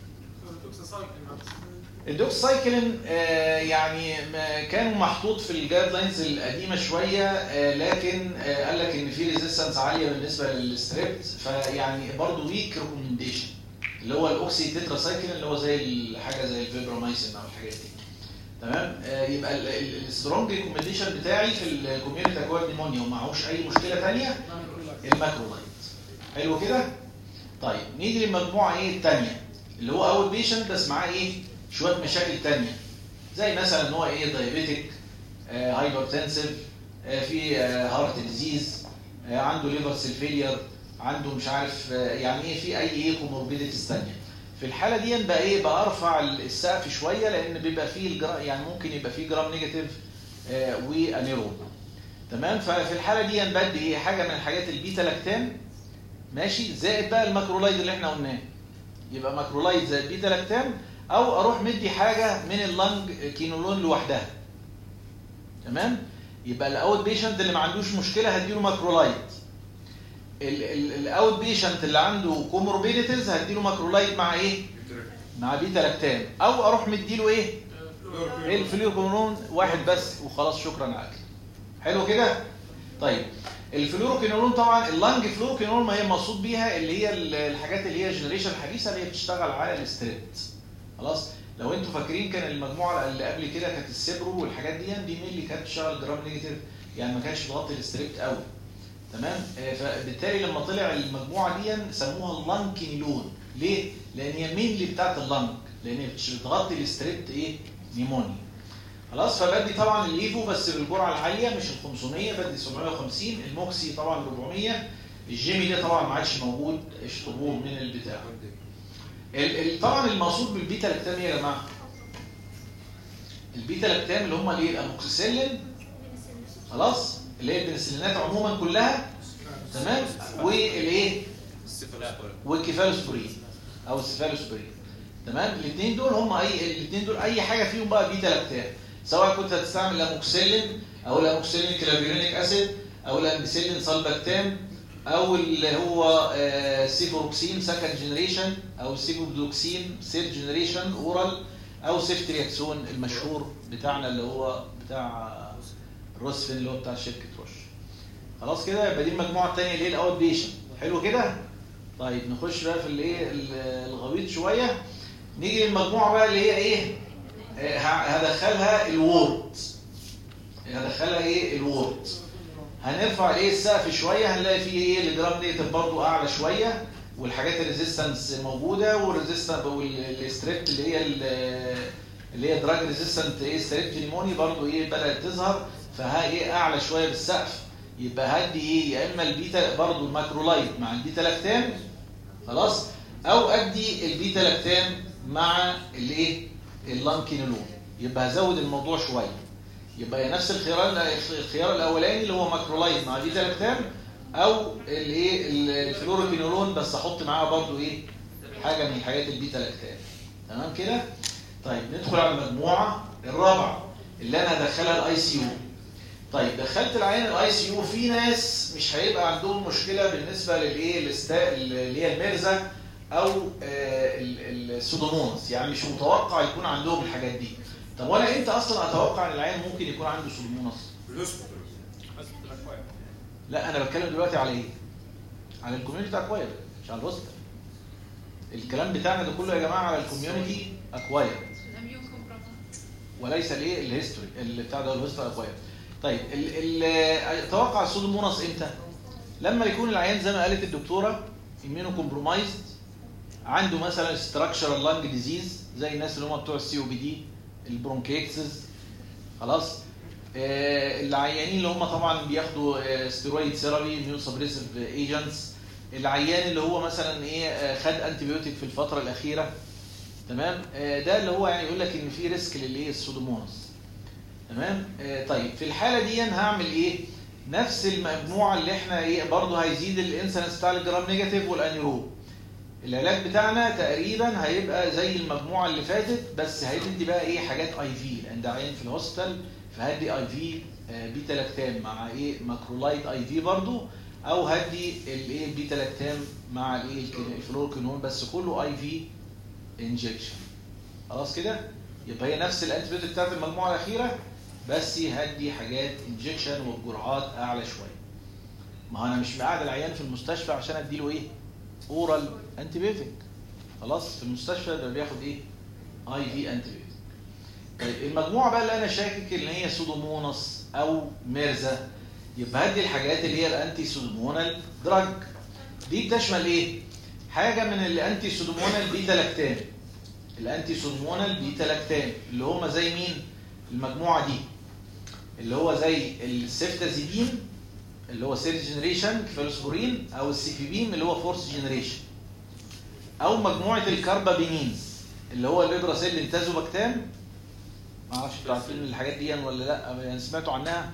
الدوكسايكلين آه يعني ما- كان محطوط في الجايد لاينز القديمه شويه آه لكن آه قال لك ان في ريزيستنس عاليه بالنسبه للستريبت فيعني برضه ويك ريكومنديشن اللي هو الاوكسي تتراسايكلين اللي هو زي الحاجه زي الفيبرامايسين او الحاجات دي تمام آه يبقى السترونج ريكومنديشن بتاعي في الكوميونتي اكوارد نيمونيا ومعهوش اي مشكله ثانيه الماكرولايت حلو كده طيب نيجي للمجموعه ايه الثانيه اللي هو اول بيشنت بس معاه ايه شويه مشاكل تانية زي مثلا ان هو ايه دايابيتك هايبرتنسيف في هارت ديزيز عنده ليفر سيل فيلير عنده مش عارف آه، يعني ايه في اي ايه كوموربيديتيز ثانيه في الحاله دي بقى ايه بارفع السقف شويه لان بيبقى فيه الجرا يعني ممكن يبقى فيه جرام نيجاتيف آه، وانيرون تمام ففي الحاله دي بدي ايه حاجه من الحاجات البيتا لاكتام ماشي زائد بقى الماكرولايد اللي احنا قلناه يبقى ماكرولايد زائد بيتا لاكتام او اروح مدي حاجه من اللنج كينولون لوحدها تمام يبقى الاوت بيشنت اللي ما عندوش مشكله هديله ماكرولايد الاوت بيشنت اللي عنده كوموربيديتيز هديله ماكرولايد مع ايه مع بيتا لاكتام او اروح مديله ايه ايه الفلوروكينولون واحد بس وخلاص شكرا على كده حلو كده طيب الفلوروكينولون طبعا اللنج فلوروكينولون ما هي مقصود بيها اللي هي ال- الحاجات اللي هي الجنريشن الحديثه اللي هي بتشتغل على الستريبت خلاص لو انتوا فاكرين كان المجموعه اللي قبل كده كانت السيبرو والحاجات دي دي مين اللي كانت بتشتغل جرام نيجاتيف يعني ما كانش بتغطي الستريبت قوي تمام آه، فبالتالي لما طلع المجموعه دي سموها اللنج كينولون ليه لان هي مين اللي بتاعت اللنج لان هي بتش- بتغطي الستريبت ايه نيمونيا خلاص فبدي طبعا الليفو بس بالجرعه العاليه مش ال 500 بدي 750 الموكسي طبعا 400 الجيمي ده طبعا ما عادش موجود اشطبوه من البتاع ال- ال- طبعا المقصود بالبيتا لاكتام ايه يا جماعه؟ البيتا لاكتام اللي هم الايه؟ الاموكسيسيلين خلاص اللي هي البنسلينات عموما كلها تمام والايه؟ والكيفالوسبورين او السيفالوسبورين تمام الاثنين دول هم اي الاثنين دول اي حاجه فيهم بقى بيتا لاكتام سواء كنت هتستعمل الاموكسيلين او الاموكسيلين كلافيرينيك اسيد او الامبيسيلين سالباكتام او اللي هو آه، سيفوروكسين سكند جنريشن او سيفودوكسين ثيرد جنريشن اورال او سيفترياكسون المشهور بتاعنا اللي هو بتاع روسفين اللي هو بتاع شركه روش خلاص كده يبقى دي المجموعه الثانيه اللي هي الاوت بيشن حلو كده طيب نخش بقى في الايه ال- الغويط شويه نيجي للمجموعه بقى اللي هي ايه آه، ه- هدخلها الوورد هدخلها ايه الوورد هنرفع ايه السقف شويه هنلاقي فيه ايه الجرام نيتف برضو اعلى شويه والحاجات الريزيستنس موجوده والريزيستنس والستريبت اللي هي ال- اللي هي دراج ريزيستنت ايه ستريبت نيموني برضو ايه بدات تظهر فها ايه اعلى شويه بالسقف يبقى هدي ايه يا اما البيتا برضو الماكرولايت مع البيتا لاكتام خلاص او ادي البيتا لاكتام مع الايه اللانكينولون يبقى هزود الموضوع شويه يبقى نفس الخيار الخيار الاولاني اللي هو ماكرولايت مع بيتا لاكتام او الايه الفلوروكينولون بس احط معاها برضو ايه حاجه من الحاجات البيتا لاكتام تمام كده طيب ندخل على المجموعه الرابعه اللي انا هدخلها الاي سي يو طيب دخلت العيان الاي سي يو في ناس مش هيبقى عندهم مشكله بالنسبه للايه الاستا- اللي هي الميرزا او آه، ال- السودومونس يعني مش متوقع يكون عندهم الحاجات دي طب وانا امتى اصلا اتوقع ان العيان ممكن يكون عنده سودومونس بالهوسبيتال لا انا بتكلم دلوقتي على ايه على الكوميونتي اكواير مش على الهوستل الكلام بتاعنا ده كله يا جماعه على الكوميونتي اكواير الاميون كومبرومايز وليس الايه الهيستوري اللي بتاع ده الهيستوري اكواير طيب ال ال اتوقع السودوموناس امتى لما يكون العيان زي ما قالت الدكتوره اميونو كومبرومايزد عنده مثلا ستراكشرال لانج ديزيز زي الناس اللي هم بتوع السي او بي دي البرونكيتسز خلاص آه، العيانين اللي هم طبعا بياخدوا ستيرويد ثيرابي اميون سبريسيف ايجنتس العيان اللي هو مثلا ايه آه، خد انتي بيوتيك في الفتره الاخيره تمام آه، ده اللي هو يعني يقول لك ان في ريسك للايه السودوموناس تمام آه، طيب في الحاله دي أنا هعمل ايه نفس المجموعه اللي احنا ايه برضه هيزيد الانسنس بتاع الجرام نيجاتيف والانيرو العلاج بتاعنا تقريبا هيبقى زي المجموعه اللي فاتت بس هيدي بقى ايه حاجات اي في لان ده عيان في الهوسبيتال فهدي اي في بيتا لاكتام مع ايه ماكرولايت اي في برضو او هدي الايه بيتا لاكتام مع الايه الفلوركينون بس كله اي في انجكشن خلاص كده يبقى هي نفس الانتيبيوتيك بتاعت المجموعه الاخيره بس هدي حاجات انجكشن وبجرعات اعلى شويه ما هو انا مش مقعد العيان في المستشفى عشان اديله ايه اورال انتيبيوتيك خلاص في المستشفى ده بياخد ايه اي في انتيبيوتيك طيب المجموعه بقى اللي انا شاكك ان هي سودوموناس او ميرزا يبقى هدي الحاجات اللي هي الانتي سودومونال دراج دي بتشمل ايه حاجه من الانتي سودومونال بيتا لاكتام الانتي سودومونال بيتا لاكتام اللي هم زي مين المجموعه دي اللي هو زي السيفتازيبين اللي هو سيرج جنريشن كفالوسبورين او السيفيبين اللي هو فورس جنريشن او مجموعه الكاربابينينز اللي هو الليبراسيل انتازوباكتام ما اعرفش انتوا عارفين الحاجات دي ولا لا يعني سمعتوا عنها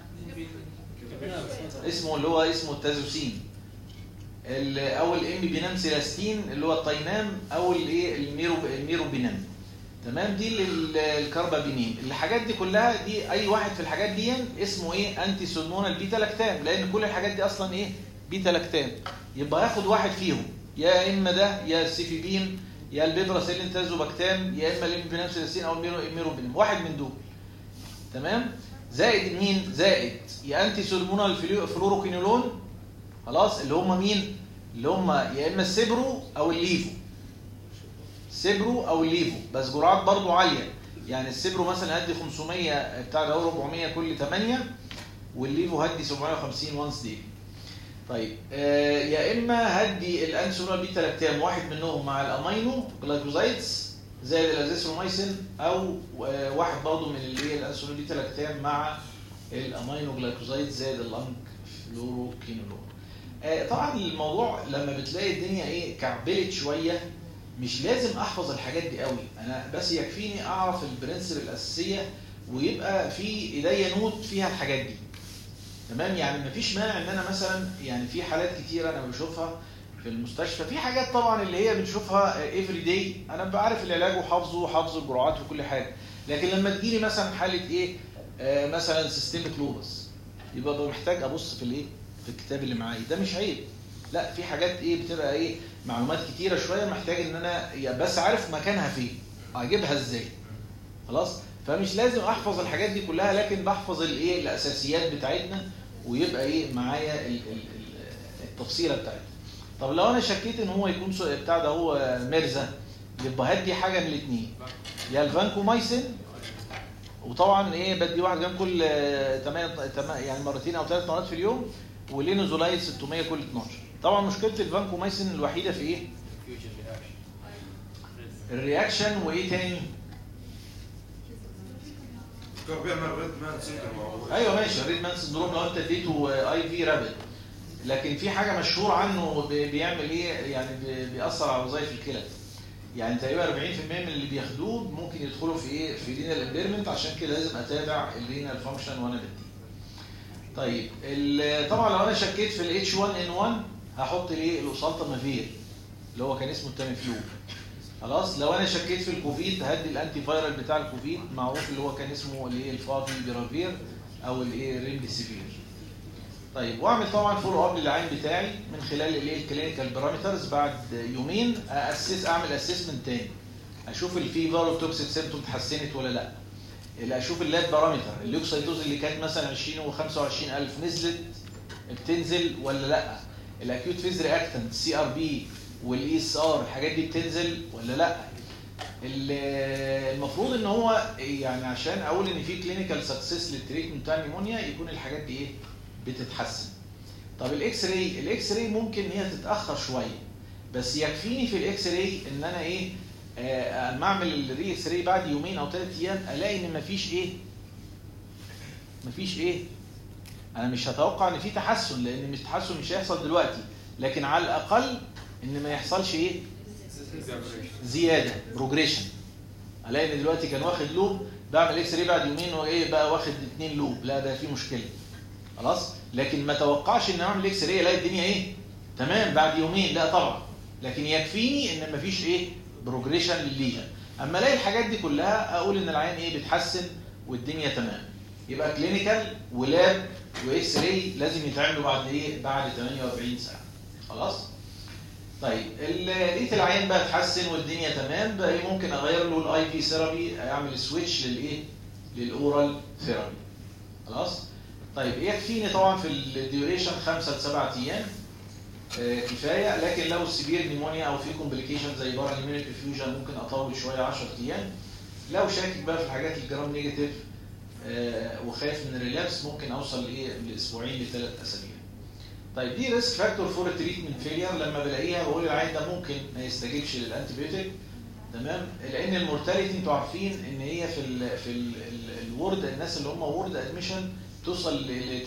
اسمه اللي هو اسمه التازوسين ال- او الام بينام سيلاستين اللي هو التاينام او الايه الميرو الميروبينام تمام دي لل- الكربابينين الحاجات دي كلها دي اي واحد في الحاجات دي اسمه ايه انتي سودمونال بيتا لاكتام لان كل الحاجات دي اصلا ايه بيتا لاكتام يبقى ياخد واحد فيهم يا اما ده يا السيفيبين يا البيبراسيلين تازوباكتام يا اما الامبينام سيلاستين او الميرو الميروبينام واحد من دول تمام زائد مين زائد يا انتي سودمونال فلو- فلوروكينولون خلاص اللي هم مين اللي هم يا اما السيبرو او الليفو سيبرو او الليفو بس جرعات برضو عاليه يعني السيبرو مثلا هدي 500 بتاع ده 400 كل 8 والليفو هدي 750 وانس دي طيب آه يا اما هدي الانسولين بيتا لاكتام واحد منهم مع الامينو جلايكوزايدز زي الازيثروميسين او آه واحد برضه من اللي هي الانسولين بيتا لاكتام مع الامينو جلايكوزايدز زائد اللانج فلوروكينولون آه طبعا الموضوع لما بتلاقي الدنيا ايه كعبلت شويه مش لازم احفظ الحاجات دي قوي انا بس يكفيني اعرف البرنسبل الاساسيه ويبقى في ايديا نوت فيها الحاجات دي تمام يعني مفيش مانع ان انا مثلا يعني في حالات كتيره انا بشوفها في المستشفى في حاجات طبعا اللي هي بنشوفها افري داي انا بعرف العلاج وحافظه وحافظ الجرعات وكل حاجه لكن لما تجيلي مثلا حاله ايه آه مثلا سيستميك لوبس يبقى ببقى محتاج ابص في الايه في الكتاب اللي معايا ده مش عيب لا في حاجات ايه بتبقى ايه معلومات كتيره شويه محتاج ان انا يا بس عارف مكانها فين اجيبها ازاي خلاص فمش لازم احفظ الحاجات دي كلها لكن بحفظ الايه الاساسيات بتاعتنا ويبقى ايه معايا ال- ال- ال- التفصيله بتاعتنا طب لو انا شكيت ان هو يكون سو- بتاع ده هو ميرزا يبقى هدي حاجه من الاثنين يا الفانكومايسين وطبعا ايه بدي واحد جنب كل 8 يعني مرتين او ثلاث مرات في اليوم ولينوزولايد 600 كل 12 طبعا مشكله الفانكومايسين الوحيده في ايه الرياكشن وايه تاني كان بيعمل ريد مان سيندروم ايوه ماشي الريد مان سندروم لو انت اديته اي في رابد لكن في حاجه مشهور عنه بي- بيعمل ايه يعني بي- بيأثر على وظائف الكلى يعني تقريبا 40% من اللي بياخدوه ممكن يدخلوا في ايه في رينال امبيرمنت عشان كده لازم اتابع الرينال فانكشن وانا بدي طيب ال- طبعا لو انا شكيت في الاتش 1 ان 1 هحط الايه الاوسالتامافير اللي هو كان اسمه التاميفلو خلاص لو انا شكيت في الكوفيد هدي الانتي فايرال بتاع الكوفيد معروف اللي هو كان اسمه الايه الفافي بيرافير او الايه ريمديسيفير طيب واعمل طبعا فولو اب للعين بتاعي من خلال الايه الكلينيكال بارامترز بعد يومين اسس اعمل اسسمنت تاني اشوف الفيفر والتوكسيك سيمتوم اتحسنت ولا لا اللي اشوف اللاب بارامتر الليوكسيدوز اللي كانت مثلا 20 و25000 نزلت بتنزل ولا لا الاكيوت فيز رياكتنت سي ار بي والاي اس ار الحاجات دي بتنزل ولا لا ال- المفروض ان هو يعني عشان اقول ان في كلينيكال سكسس للتريتمنت بتاع النيمونيا يكون الحاجات دي ايه بتتحسن طب الاكس راي الاكس راي ممكن هي تتاخر شويه بس يكفيني في الاكس راي ان انا ايه آه، اما اعمل الري اكس راي بعد يومين او ثلاث ايام الاقي ان مفيش ايه مفيش ايه انا مش هتوقع ان في تحسن لان مش تحسن مش هيحصل دلوقتي لكن على الاقل ان ما يحصلش ايه زياده بروجريشن الاقي ان دلوقتي كان واخد لوب بعمل اكس راي بعد يومين وايه بقى واخد اتنين لوب لا ده في مشكله خلاص لكن ما توقعش ان اعمل اكس راي الاقي الدنيا ايه تمام بعد يومين لا طبعا لكن يكفيني ان مفيش ايه بروجريشن للليجن اما الاقي الحاجات دي كلها اقول ان العين ايه بتحسن والدنيا تمام يبقى كلينيكال ولاب واكس راي لازم يتعملوا بعد ايه بعد 48 ساعه خلاص طيب ال- لقيت العين بقى اتحسن والدنيا تمام بقى إيه ممكن اغير له الاي في ثيرابي اعمل سويتش للايه للاورال ثيرابي خلاص طيب يكفيني طبعا في الديوريشن 5 ل 7 ايام آه، كفايه لكن لو سيفير نيمونيا او في كومبليكيشن زي بارا نيمونيك فيوجن ممكن اطول شويه 10 ايام لو شاكك بقى في الحاجات الجرام نيجاتيف آه، وخايف من الريلابس ممكن اوصل لايه لاسبوعين لثلاث اسابيع طيب دي ريسك فاكتور فور تريتمنت فيلير لما بلاقيها بقول العيان ده ممكن ما يستجيبش للانتيبيوتيك تمام لان المورتاليتي انتوا عارفين ان هي في ال في ال الورد الناس اللي هم وورد ادميشن توصل ل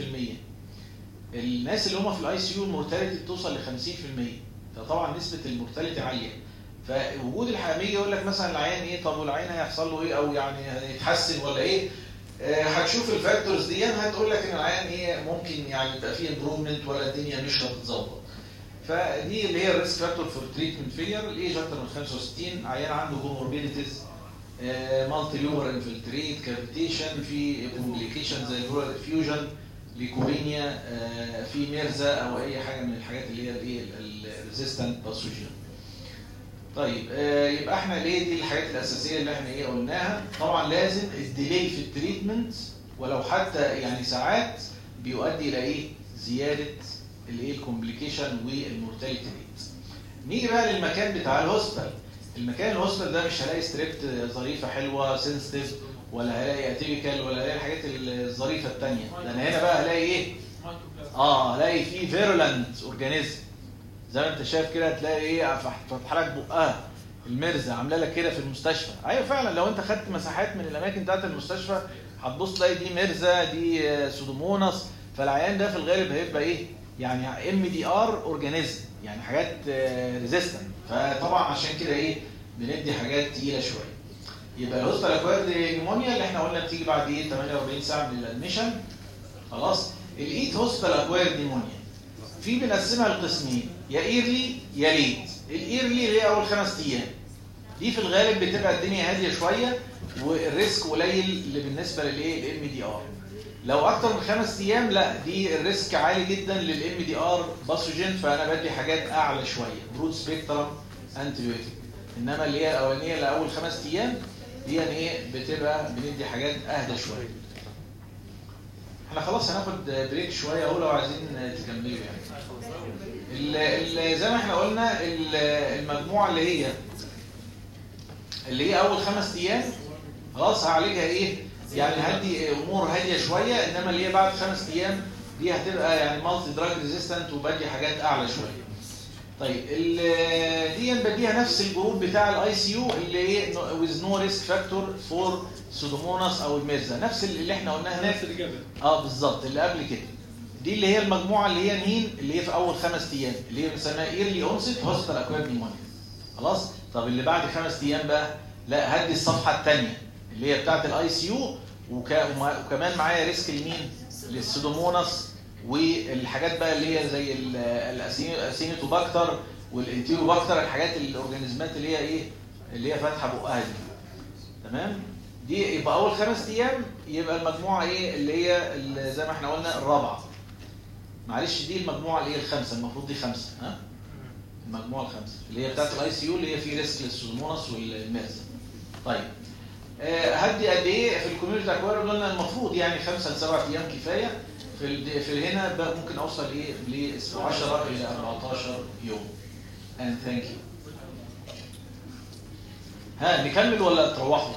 30% الناس اللي هم في الاي سي يو المورتاليتي بتوصل ل 50% فطبعا نسبه المورتاليتي عاليه فوجود الحاميه يقول لك مثلا العيان ايه طب والعيان هيحصل له ايه او يعني هيتحسن ولا ايه آه، هتشوف الفاكتورز دي هتقول لك ان العيان ايه ممكن يعني يبقى فيه امبروفمنت ولا الدنيا مش هتتظبط فدي اللي هي الريسك فاكتور فور تريتمنت فيلير الايج اكتر من 65 عيان عنده كوموربيديتيز مالتي لوبر انفلتريت كافيتيشن في كومبليكيشن زي البلورال فيوجن ليكوبينيا آه، في ميرزا او اي حاجه من الحاجات اللي هي الايه الريزيستنت باثوجين طيب آه، يبقى احنا ليه دي الحاجات الاساسيه اللي احنا ايه قلناها طبعا لازم الديلي في التريتمنت ولو حتى يعني ساعات بيؤدي الى ايه زياده الايه الكومبليكيشن والمورتاليتي ريت نيجي بقى للمكان بتاع الهوسبيتال المكان الهوسبيتال ده مش هلاقي ستريبت ظريفه حلوه سنسيتيف ولا هلاقي اتيبيكال ولا هلاقي الحاجات الظريفه الثانيه ده انا هنا بقى هلاقي ايه اه هلاقي فيه فيرولنت اورجانيزم زي ما انت شايف كده هتلاقي ايه فتح لك بقها المرزه عامله لك كده في المستشفى ايوه فعلا لو انت خدت مساحات من الاماكن بتاعت المستشفى هتبص تلاقي دي مرزه دي آه، سودوموناس فالعيان ده في الغالب هيبقى ايه يعني ام دي ار اورجانيزم يعني حاجات ريزيستنت فطبعا عشان كده ايه بندي حاجات تقيله شويه يبقى الهوستال اكوارد نيمونيا اللي احنا قلنا بتيجي بعد ايه 48 ساعه من الادميشن خلاص الايت هوستال اكوارد نيمونيا في بنقسمها لقسمين يا ايرلي يا ليت الايرلي اللي هي اول خمس ايام دي في الغالب بتبقى الدنيا هاديه شويه والريسك قليل اللي بالنسبه للايه الام دي ار لو اكتر من خمس ايام لا دي الريسك عالي جدا للام دي ار باثوجين فانا بدي حاجات اعلى شويه برود سبيكترم انتيبيوتيك انما اللي هي الاولانيه لاول خمس ايام دي يعني ايه بتبقى بندي حاجات اهدى شويه احنا خلاص هناخد بريك شويه اهو لو عايزين تكملوا يعني ال- ال- زي ما احنا قلنا ال- المجموعه اللي هي اللي هي اول خمس ايام خلاص هعالجها ايه يعني هدي امور هاديه شويه انما اللي هي بعد خمس ايام دي هتبقى يعني مالتي دراج ريزيستنت وبدي حاجات اعلى شويه طيب ال- دي بديها نفس الجروب بتاع الاي سي يو اللي ايه ويز نو ريسك فاكتور فور سودوموناس او الميرزا نفس اللي احنا قلناه هناك نفس اللي قبل اه بالظبط اللي قبل كده دي اللي هي المجموعه اللي هي مين اللي هي في اول خمس ايام اللي هي بنسميها ايرلي اونست هوستال اكواد نيمونيا خلاص طب اللي بعد خمس ايام بقى لا هدي الصفحه الثانيه اللي هي بتاعه الاي سي يو وكمان معايا ريسك لمين للسودوموناس والحاجات بقى اللي هي زي ال- الأسين- الاسينيتوباكتر والانتيروباكتر الحاجات الاورجانيزمات اللي هي ايه اللي هي فاتحه بقها دي تمام دي يبقى اول خمس ايام يبقى المجموعه ايه اللي هي اللي زي ما احنا قلنا الرابعه معلش دي المجموعه اللي هي الخمسه المفروض دي خمسه ها المجموعه الخمسه اللي هي بتاعت الاي سي يو اللي هي في ريسك للسودوموناس والميرزا طيب آه، هدي قد ايه في الكوميونتي اكوار قلنا المفروض يعني خمسه لسبع ايام كفايه في ال- في هنا بقى ممكن اوصل ايه ل 10 الى 14 يوم and thank you ها نكمل ولا تروحوا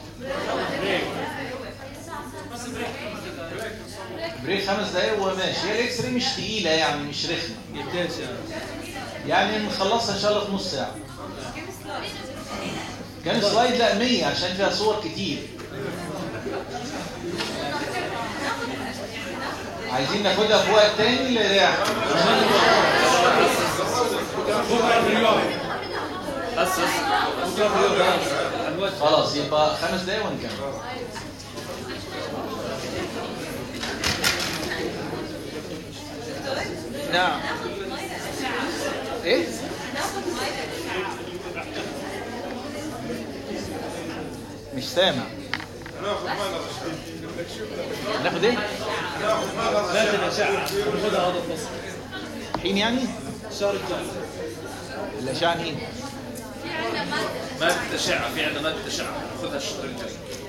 بريك خمس دقايق وماشي هي الاكس راي مش تقيله يعني مش رخمه قديش يعني يعني نخلصها ان شاء الله في نص ساعه كام سلايد لا 100 عشان فيها صور كتير عايزين ناخدها في وقت تاني لراحه بس بس بكره اليوم عن وجه خلاص يبقى خمس دقايق ونكمل نعم ايه مش سامع هناخد مالها ناخد ايه لا الاشعه ناخذها هذا الفصل حين يعني الشهر الجاي الاشعه مين في عندنا مادة مادة أشعة في عندنا مادة أشعة ناخذها الشهر الجاي